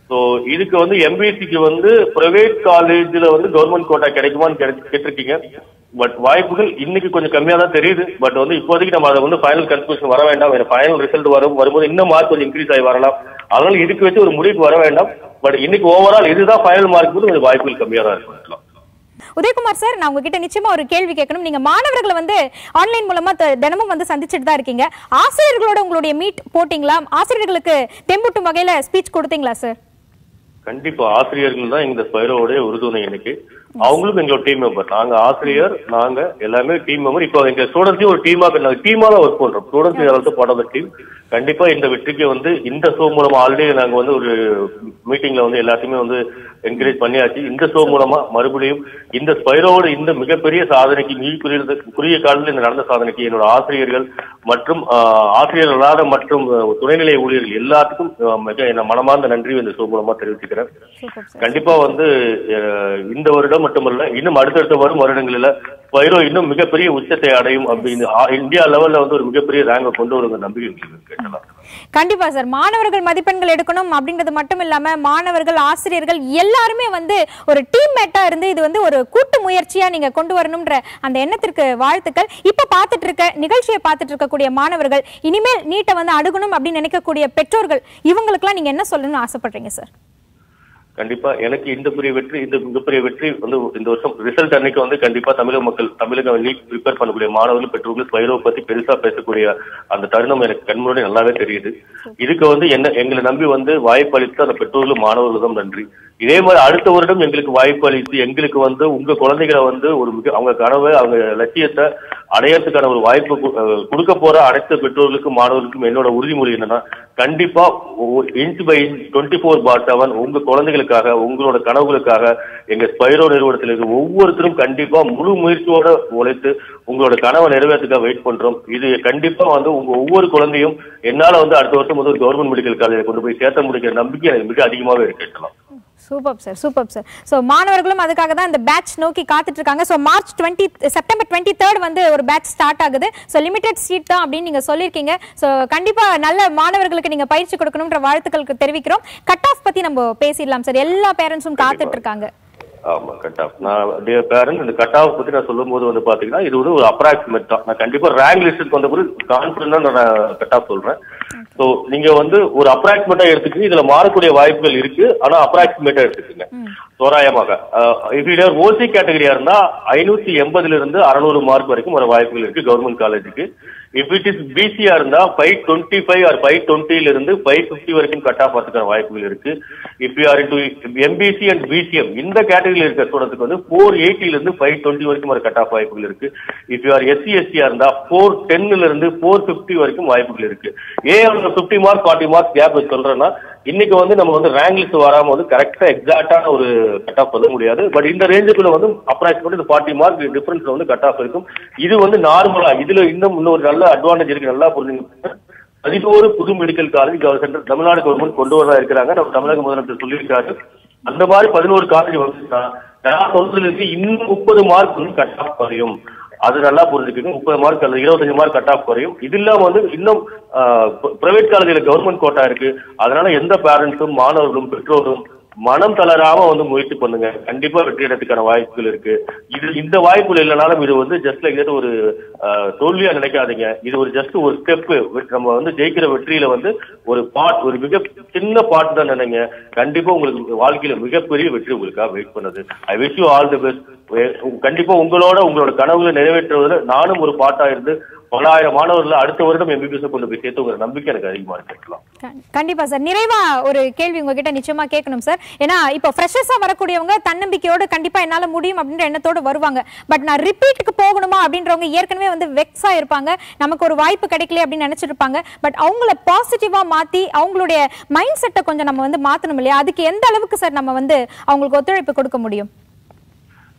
[SPEAKER 2] சோ இதுக்கு வந்து எம்பிசிக்கு வந்து பிரைவேட் காலேஜ்ல வந்து கவர்மெண்ட் கோட்டா கிடைக்குமான்னு கேட்டு- கேட்டிருக்கீங்க பட் வாய்ப்புகள் இன்னைக்கு கொஞ்சம் கம்மியா தான் தெரியுது பட் வந்து இப்போதைக்கு நம்ம அதை வந்து ஃபைனல் கன்க்ளூஷன் வர வேண்டாம் ஃபைனல் ரிசல்ட் வரும் வரும்போது இன்னும் மார்க் கொஞ்சம் இன்க்ரீஸ் ஆகி வரலாம் அதனால இதுக்கு வச்சு ஒரு முடிவுக்கு வர வேண்டாம் பட் இன்னைக்கு ஓவரால் இதுதான் ஃபைனல் மார்க் போது கொஞ்சம் வாய்ப்புகள் கம்மியா தான் இருக்கும்
[SPEAKER 1] உதயகுமார் சார் நான் உங்ககிட்ட நிச்சயமா ஒரு கேள்வி கேட்கணும் நீங்க மாணவர்களை வந்து ஆன்லைன் மூலமா த- தினமும் வந்து சந்திச்சுட்டு தான் இருக்கீங்க ஆசிரியர்களோட உங்களுடைய மீட் போட்டிங்களா ஆசிரியர்களுக்கு தெம்பூட்டும் வகையில ஸ்பீச் கொடுத்தீங்களா சார்
[SPEAKER 2] கண்டிப்பா ஆசிரியர்கள் தான் இந்த ஸ்பைரோடைய உறுதுணை இன்னைக்கு அவங்களும் எங்களோட டீம் மெம்பர் நாங்க ஆசிரியர் நாங்க எல்லாமே டீம் மெம்பர் இப்போ எங்க ஸ்டூடெண்ட்ஸையும் ஒரு டீமா நாங்க டீமா தான் ஒர்க் பண்றோம் students also part of team கண்டிப்பா இந்த வெற்றிக்கு வந்து இந்த ஷோ மூலமா ஆல்ரெடி நாங்க வந்து ஒரு மீட்டிங்ல வந்து எல்லாத்தையுமே வந்து என்கரேஜ் பண்ணியாச்சு இந்த ஷோ மூலமா மறுபடியும் இந்த ஸ்பைரோட இந்த மிகப்பெரிய சாதனைக்கு மிக குறுகிய குறுகிய காலத்தில் இந்த நடந்த சாதனைக்கு என்னோட ஆசிரியர்கள் மற்றும் ஆஹ், ஆசிரியர் அல்லாத மற்றும் அஹ், துணைநிலை ஊழியர்கள் எல்லாத்துக்கும் அஹ், மிக என்ன மனமார்ந்த நன்றி இந்த ஷோ மூலமா தெரிவிச்சுக்கிறேன் கண்டிப்பா வந்து அஹ், இந்த வருடம் மட்டுமல்ல இன்னும் அடுத்தடுத்த வரும் வருடங்களில் ஸ்பைரோ இன்னும் மிகப்பெரிய உச்சத்தை அடையும் அப்படின்னு ஆ- இந்தியா லெவல்ல வந்து ஒரு மிகப்பெரிய ரேங்கை கொண்டு வருங்க நம்பிக்கை இருக்கு கேட்டலாம்
[SPEAKER 1] கண்டிப்பா சார் மாணவர்கள் மதிப்பெண்கள் எடுக்கணும் அப்படின்றது மட்டும் இல்லாம மாணவர்கள் ஆசிரியர்கள் எல்லாருமே வந்து ஒரு டீம் மேட்டா இருந்து இது வந்து ஒரு கூட்டு முயற்சியா நீங்க கொண்டு வரணும்ன்ற அந்த எண்ணத்திற்கு வாழ்த்துக்கள் இப்ப பார்த்துட்டு இருக்க நிகழ்ச்சியை பார்த்துட்டு இருக்கக்கூடிய மாணவர்கள் இனிமேல் நீட்டை வந்து அணுகணும் அப்படின்னு நினைக்கக்கூடிய பெற்றோர்கள் இவங்களுக்குலாம் நீங்க என்ன சொல்லணும்னு ஆசைப்படுறீங்க சார்
[SPEAKER 2] கண்டிப்பா எனக்கு இந்த பெரிய வெற்றி இந்த மிகப்பெரிய வெற்றி வந்து இந்த வருஷம் ரிசல்ட் அன்னைக்கு வந்து கண்டிப்பா தமிழக மக்கள் தமிழக நீட் ப்ரிப்பேர் பண்ணக்கூடிய மாணவர்கள் பெற்றோர்கள் ஸ்பைரோ பத்தி பெருசா பேசக்கூடிய அந்த தருணம் எனக்கு கண்முன்னாடி நல்லாவே தெரியுது இதுக்கு வந்து என்ன எங்களை நம்பி வந்து வாய்ப்பு அளித்த அந்த பெற்றோர்களும் மாணவர்களும் நன்றி இதே மாதிரி அடுத்த வருடம் எங்களுக்கு வாய்ப்பு அளித்து எங்களுக்கு வந்து உங்க குழந்தைகளை வந்து ஒரு மிக அவங்க கனவை அவங்க லட்சியத்தை அடையறதுக்கான ஒரு வாய்ப்பு கு- அஹ் கொடுக்க போற அனைத்து பெற்றோர்களுக்கும் மாணவர்களுக்கும் என்னோட உறுதிமொழி என்னன்னா கண்டிப்பா inch by inch twenty four bar seven உங்க குழந்தைகளுக்காக உங்களோட கனவுகளுக்காக எங்க ஸ்பைரோ நிறுவனத்தில் இருக்க ஒவ்வொருத்தரும் கண்டிப்பா முழு முயற்சியோட உழைத்து உங்களோட கனவை நிறைவேற்றுக்க வெயிட் பண்றோம் இது கண்டிப்பா வந்து உங்க ஒவ்வொரு குழந்தையும் என்னால வந்து அடுத்த வருஷம் வந்து ஒரு கவர்மெண்ட் மெடிக்கல் காலேஜில் கொண்டு போய் சேர்த்த முடிக்கிற நம்பிக்கை எனக்கு மிக அதிகமாகவே இருக்கு சொல்லலாம்
[SPEAKER 1] super sir super sir so மாணவர்களும் அதுக்காக தான் இந்த பேட்ச் நோக்கி காத்துட்டு இருக்காங்க so March twenty September twenty third வந்து ஒரு பேட்ச் ஸ்டார்ட் ஆகுது ஸோ லிமிடெட் சீட் தான் அப்படின்னு நீங்க சொல்லியிருக்கீங்க ஸோ கண்டிப்பா நல்ல மாணவர்களுக்கு நீங்க பயிற்சி கொடுக்கணும்ன்ற வாழ்த்துக்களுக்கு தெரிவிக்கிறோம் கட் ஆஃப் பத்தி நம்ம பேசிடலாம் சார் எல்லா பேரண்ட்ஸும் காத்துட்டு இருக்காங்க
[SPEAKER 2] ஆமா கட் ஆஃப் நான் டியர் பேரண்ட் இந்த கட் ஆஃப் பத்தி நான் சொல்லும் போது வந்து பாத்தீங்கன்னா இது வந்து ஒரு அப்ராக்சிமேட் தான் நான் கண்டிப்பா ரேங்க் லிஸ்ட் வந்த போது கான்பிடண்டா நான் கட் ஆஃப் சொல்றேன் சோ நீங்க வந்து ஒரு அப்ராக்சிமேட்டா எடுத்துக்கிட்டு இதுல மாறக்கூடிய வாய்ப்புகள் இருக்கு ஆனா அப்ராக்சிமேட்டா எடுத்துக்கங்க தோராயமாக இஃப் ஓசி கேட்டகரியா இருந்தா ஐநூத்தி எண்பதுல இருந்து அறுநூறு மார்க் வரைக்கும் வர வாய்ப்புகள் இருக்கு கவர்மெண்ட் காலேஜுக்கு இஃப் இட் இஸ் பிசியா இருந்தா five twenty five or five டுவெண்ட்டில இருந்து ஃபைவ் ஃபிஃப்டி வரைக்கும் கட் ஆஃப் வரதுக்கான வாய்ப்புகள் இருக்கு if you are into MBC and BCM இந்த கேட்டகரியில் இருக்க ஸ்டூடெண்ட்ஸ்க்கு வந்து ஃபோர் எயிட்டில இருந்து ஃபைவ் டுவெண்ட்டி வரைக்கும் வர கட் ஆஃப் வாய்ப்புகள் இருக்கு இஃப் யூ ஆர் எஸ்சி எஸ்சியா இருந்தா ஃபோர் டென்ல இருந்து ஃபோர் ஃபிஃப்டி வரைக்கும் வாய்ப்புகள் இருக்கு ஏன் fifty mark forty marks gap சொல்றேன்னா இன்னைக்கு வந்து நம்ம வந்து ரேங்க் லிஸ்ட் வராம வந்து கரெக்டா எக்ஸாக்டான ஒரு கட் ஆஃப் சொல்ல முடியாது பட் இந்த ரேஞ்சுக்குள்ள வந்து அப்ராக்சிமேட் இந்த ஃபார்ட்டி மார்க் டிஃபரன்ஸ்ல வந்து கட் ஆஃப் இருக்கும் இது வந்து நார்மலா இதுல இன்னும் இன்னொரு நல்ல அட்வான்டேஜ் இருக்கு நல்லா புரிஞ்சுங்க பதினோரு புது medical college cover center Tamil Nadu government கொண்டு வரதா இருக்கிறாங்க நம்ம தமிழக முதலமைச்சர் சொல்லியிருக்காரு அந்த மாதிரி பதினோரு காலேஜ் வந்துச்சுன்னா நான் சொல்றதுல இருந்து இன்னும் முப்பது மார்க் வந்து கட் ஆஃப் குறையும் அது நல்லா புரிஞ்சுக்கோங்க முப்பது மார்க் அல்லது இருபத்தஞ்சு மார்க் கட் ஆஃப் குறையும் இது இல்லாம வந்து இன்னும் பிரைவேட் காலேஜில் கவர்மெண்ட் கோட்டா இருக்கு அதனால எந்த பேரண்ட்ஸும் மாணவர்களும் பெற்றோரும் மனம் தளராம வந்து முயற்சி பண்ணுங்க கண்டிப்பா வெற்றி அடைறதுக்கான வாய்ப்புகள் இருக்கு இது இந்த வாய்ப்புகள் இல்லைனாலும் இது வந்து ஜஸ்ட் லைக் ஒரு அஹ், தோல்வியா நினைக்காதீங்க இது ஒரு ஜஸ்ட் ஒரு ஸ்டெப் நம்ம வந்து ஜெயிக்கிற வெற்றியில வந்து ஒரு பாட் ஒரு மிக சின்ன பாட் தான் நினைங்க கண்டிப்பா உங்களுக்கு வாழ்க்கையில மிகப்பெரிய வெற்றி உங்களுக்காக வெயிட் பண்ணுது I wish you all the best கண்டிப்பா உங்களோட உங்களோட கனவுகளை நிறைவேற்றுவதில் நானும் ஒரு பாட்டா இருந்து பலாயிரம் மாணவர்கள் அடுத்த வருடம் எம்பிபிஎஸ் கொண்டு போய் சேர்த்துங்கிற நம்பிக்கை எனக்கு அதிகமா இருக்கலாம்
[SPEAKER 1] கண்- கண்டிப்பா சார் நிறைவா ஒரு கேள்வி உங்ககிட்ட நிச்சயமா கேட்கணும் சார் ஏன்னா இப்போ ஃப்ரெஷர்ஸா வரக்கூடியவங்க தன்னம்பிக்கையோடு கண்டிப்பா என்னால முடியும் அப்படின்ற எண்ணத்தோட வருவாங்க பட் நான் ரிப்பீட்டுக்கு போகணுமா அப்படின்றவங்க ஏற்கனவே வந்து வெக்ஸா இருப்பாங்க நமக்கு ஒரு வாய்ப்பு கிடைக்கல அப்படின்னு நினைச்சிட்டு இருப்பாங்க பட் அவங்கள பாசிட்டிவா மாத்தி அவங்களுடைய மைண்ட் செட்டை கொஞ்சம் நம்ம வந்து மாத்தணும் இல்லையா அதுக்கு எந்த அளவுக்கு சார் நம்ம வந்து அவங்களுக்கு ஒத்துழைப்பு கொடுக்க முடியும்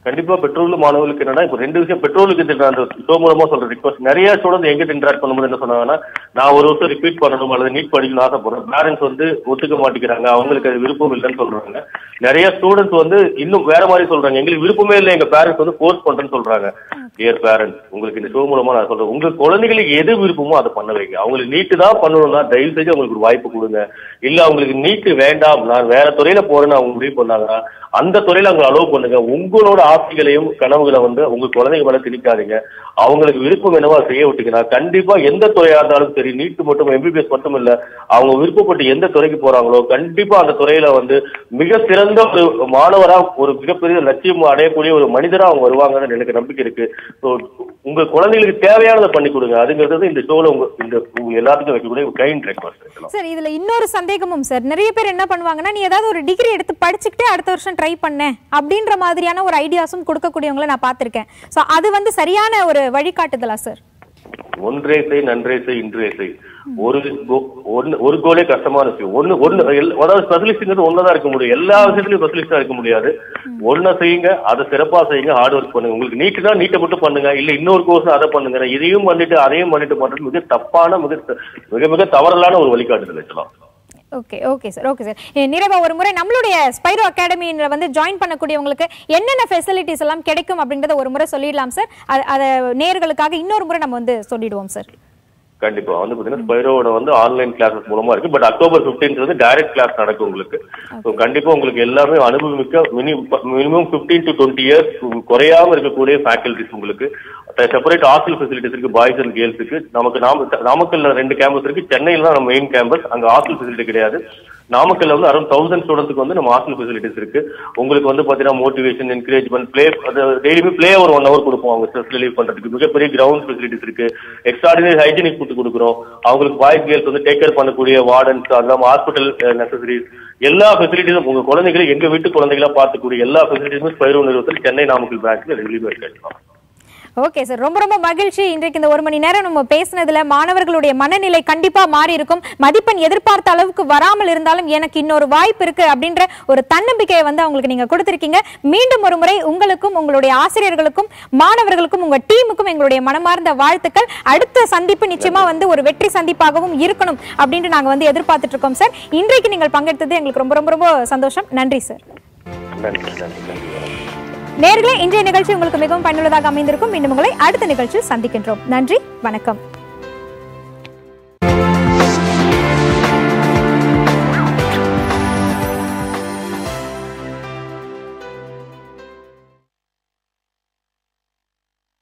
[SPEAKER 2] கண்டிப்பா பெட்ரோல் மாணவர்களுக்கு என்னன்னா இப்போ ரெண்டு விஷயம் பெட்ரோலுக்கு இந்த நான் அந்த ஷோ மூலமா சொல்ற ரிக்வஸ்ட் நிறைய ஸ்டூடெண்ட் எங்கிட்ட இன்டராக்ட் பண்ணும்போது என்ன சொன்னாங்கன்னா நான் ஒரு வருஷம் ரிப்பீட் பண்ணணும் அல்லது நீட் படிக்கணும்னு ஆசைப்படுறேன் பேரண்ட்ஸ் வந்து ஒத்துக்க மாட்டேங்கிறாங்க அவங்களுக்கு அது விருப்பம் இல்லைன்னு சொல்றாங்க நிறைய ஸ்டூடெண்ட்ஸ் வந்து இன்னும் வேற மாதிரி சொல்றாங்க எங்களுக்கு விருப்பமே இல்லை எங்க பேரண்ட்ஸ் வந்து ஃபோர்ஸ் பண்றேன்னு சொல்றாங்க டியர் பேரண்ட்ஸ் உங்களுக்கு இந்த ஷோ மூலமா நான் சொல்றேன் உங்க குழந்தைகளுக்கு எது விருப்பமோ அதை பண்ண வைங்க அவங்களுக்கு நீட்டு தான் பண்ணணும்னா தயவு செஞ்சு அவங்களுக்கு ஒரு வாய்ப்பு கொடுங்க இல்ல அவங்களுக்கு நீட்டு வேண்டாம் நான் வேற துறையில போறேன்னு அவங்க முடிவு பண்ணாங்கன்னா அந்த துறையில அவங்க அலோவ் பண்ணுங்க உங்களோட ஆசைகளையும் கனவுகளை வந்து உங்க குழந்தைங்க மேல திணிக்காதீங்க அவங்களுக்கு விருப்பம் என்னவோ அதை செய்ய விட்டுங்கன்னா கண்டிப்பா எந்த துறையா இருந்தாலும் சரி நீட்டு மட்டும் எம்பிபிஎஸ் மட்டும் இல்ல அவங்க விருப்பப்பட்டு எந்த துறைக்கு போறாங்களோ கண்டிப்பா அந்த துறையில வந்து மிக சிறந்த ஒரு மாணவரா ஒரு மிகப்பெரிய லட்சியம் அடையக்கூடிய ஒரு மனிதரா அவங்க வருவாங்கன்னு எனக்கு நம்பிக்கை இருக்கு So, உங்க குழந்தைகளுக்கு தேவையானதை பண்ணி கொடுங்க அதுங்கிறது இந்த ஷோல உங்க இந்த உங்க எல்லாத்துக்கும் வைக்கக்கூடிய கைண்ட் ரெக்வஸ்ட்
[SPEAKER 1] சார் இதுல இன்னொரு சந்தேகமும் சார் நிறைய பேர் என்ன பண்ணுவாங்கன்னா நீ ஏதாவது ஒரு டிகிரி எடுத்து படிச்சுக்கிட்டே அடுத்த வருஷம் ட்ரை பண்ணேன் அப்படின்ற மாதிரியான ஒரு ஐடியாஸும் கொடுக்கக்கூடியவங்களை நான் பார்த்திருக்கேன் சோ அது வந்து சரியான ஒரு வழிகாட்டுதலா சார்
[SPEAKER 2] ஒன்றே செய் நன்றே செய் இன்றே செய் ஒரு கோ- ஒன்னு ஒரு கோலே கஷ்டமான விஷயம் ஒன்னு ஒன்னு எல்- அதாவது ஸ்பெஷலிஸ்ட்ங்கிறது ஒன்னதான் இருக்க முடியும் எல்லா விஷயத்துலயும் ஸ்பெஷலிஸ்டா இருக்க முடியாது ஒன்ன செய்யுங்க அதை சிறப்பா செய்யுங்க ஹார்ட் ஒர்க் பண்ணுங்க உங்களுக்கு நீட்டுனா நீட்டை மட்டும் பண்ணுங்க இல்ல இன்னொரு கோர்ஸ் அதை பண்ணுங்க இதையும் பண்ணிட்டு அதையும் பண்ணிட்டு பண்றது மிக தப்பான மிக த- மிக மிக தவறலான ஒரு வழிகாட்டுதல் வச்சலாம்
[SPEAKER 1] okay okay sir okay sir நிறைவா ஒரு முறை நம்மளுடைய ஸ்பைரோ அகாடமியில வந்து ஜாயின் பண்ணக்கூடியவங்களுக்கு என்னென்ன ஃபெசிலிட்டிஸ் எல்லாம் கிடைக்கும் அப்படின்றத ஒரு முறை சொல்லிடலாம் சார் அதை நேர்களுக்காக இன்னொரு முறை நம்ம வந்து சொல்லிடுவோம் சார்
[SPEAKER 2] கண்டிப்பா வந்து பாத்தீங்கன்னா ஸ்பைரோட வந்து ஆன்லைன் கிளாஸஸ் மூலமா இருக்கு பட் அக்டோபர் 15th வந்து டைரக்ட் கிளாஸ் நடக்கும் உங்களுக்கு ஸோ கண்டிப்பா உங்களுக்கு எல்லாமே அனுபவமிக்க மினிமம் 15 டு டுவெண்ட்டி இயர்ஸ் குறையாம இருக்கக்கூடிய ஃபேக்கல்டிஸ் உங்களுக்கு செப்பரேட் ஹாஸ்டல் ஃபெசிலிட்டிஸ் இருக்கு பாய்ஸ் அண்ட் கேர்ள்ஸுக்கு நமக்கு நாம நாமக்கல்ல ரெண்டு கேம்பஸ் இருக்கு சென்னையில தான் நம்ம மெயின் கேம்பஸ் அங்க ஹாஸ்டல் ஃபெசிலிட்டி கிடையாது நாமக்கல்ல வந்து அரௌண்ட் தௌசண்ட் ஸ்டூடெண்ட்ஸ்க்கு வந்து நம்ம ஹாஸ்டல் ஃபெசிலிட்டிஸ் இருக்கு உங்களுக்கு வந்து பாத்தீங்கன்னா மோட்டிவேஷன் என்கரேஜ்மெண்ட் பிளே டெய்லியுமே பிளே ஒரு ஒன் ஹவர் கொடுப்போம் அவங்க ஸ்ட்ரெஸ் ரிலீவ் பண்றதுக்கு மிகப்பெரிய கிரவுண்ட் ஃபெசிலிட்டிஸ் இருக்கு எக்ஸ்ட்ராடினரி ஹைஜீனிக் ஃபுட் கொடுக்குறோம் அவங்களுக்கு பாய்ஸ் கேர்ள்ஸ் வந்து டேக் கேர் பண்ணக்கூடிய வார்டன்ஸ் அது இல்லாம ஹாஸ்பிட்டல் நெசசரிஸ் எல்லா ஃபெசிலிட்டிஸும் உங்க குழந்தைகளை எங்க வீட்டு குழந்தைகளா பார்த்துக்கூடிய எல்லா ஃபெசிலிட்டிஸும் ஸ்பைரோ நிறுவனத்தில் சென்னை நாமக்கல் பேங்க்ல ரெகுலர் கிடைக்கும்
[SPEAKER 1] ஓகே சார் ரொம்ப ரொம்ப மகிழ்ச்சி இன்றைக்கு இந்த ஒரு மணி நேரம் நம்ம பேசினதுல மாணவர்களுடைய மனநிலை கண்டிப்பா மாறி இருக்கும் மதிப்பெண் எதிர்பார்த்த அளவுக்கு வராமல் இருந்தாலும் எனக்கு இன்னொரு வாய்ப்பு இருக்கு அப்படின்ற ஒரு தன்னம்பிக்கையை வந்து அவங்களுக்கு நீங்க கொடுத்திருக்கீங்க மீண்டும் ஒரு முறை உங்களுக்கும் உங்களுடைய ஆசிரியர்களுக்கும் மாணவர்களுக்கும் உங்க டீமுக்கும் எங்களுடைய மனமார்ந்த வாழ்த்துக்கள் அடுத்த சந்திப்பு நிச்சயமா வந்து ஒரு வெற்றி சந்திப்பாகவும் இருக்கணும் அப்படின்ட்டு நாங்க வந்து எதிர்பார்த்துட்டு இருக்கோம் சார் இன்றைக்கு நீங்கள் பங்கெடுத்தது எங்களுக்கு ரொம்ப ரொம்ப ரொம்ப சந்தோஷம் நன்றி சார்
[SPEAKER 2] நன்றி நன்றி நன்றி வணக்கம்.
[SPEAKER 1] நேர்களே இன்றைய நிகழ்ச்சி உங்களுக்கு மிகவும் பயனுள்ளதாக அமைந்திருக்கும் மீண்டும் உங்களை அடுத்த நிகழ்ச்சியில் சந்திக்கின்றோம் நன்றி வணக்கம்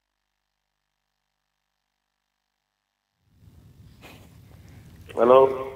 [SPEAKER 2] ஹலோ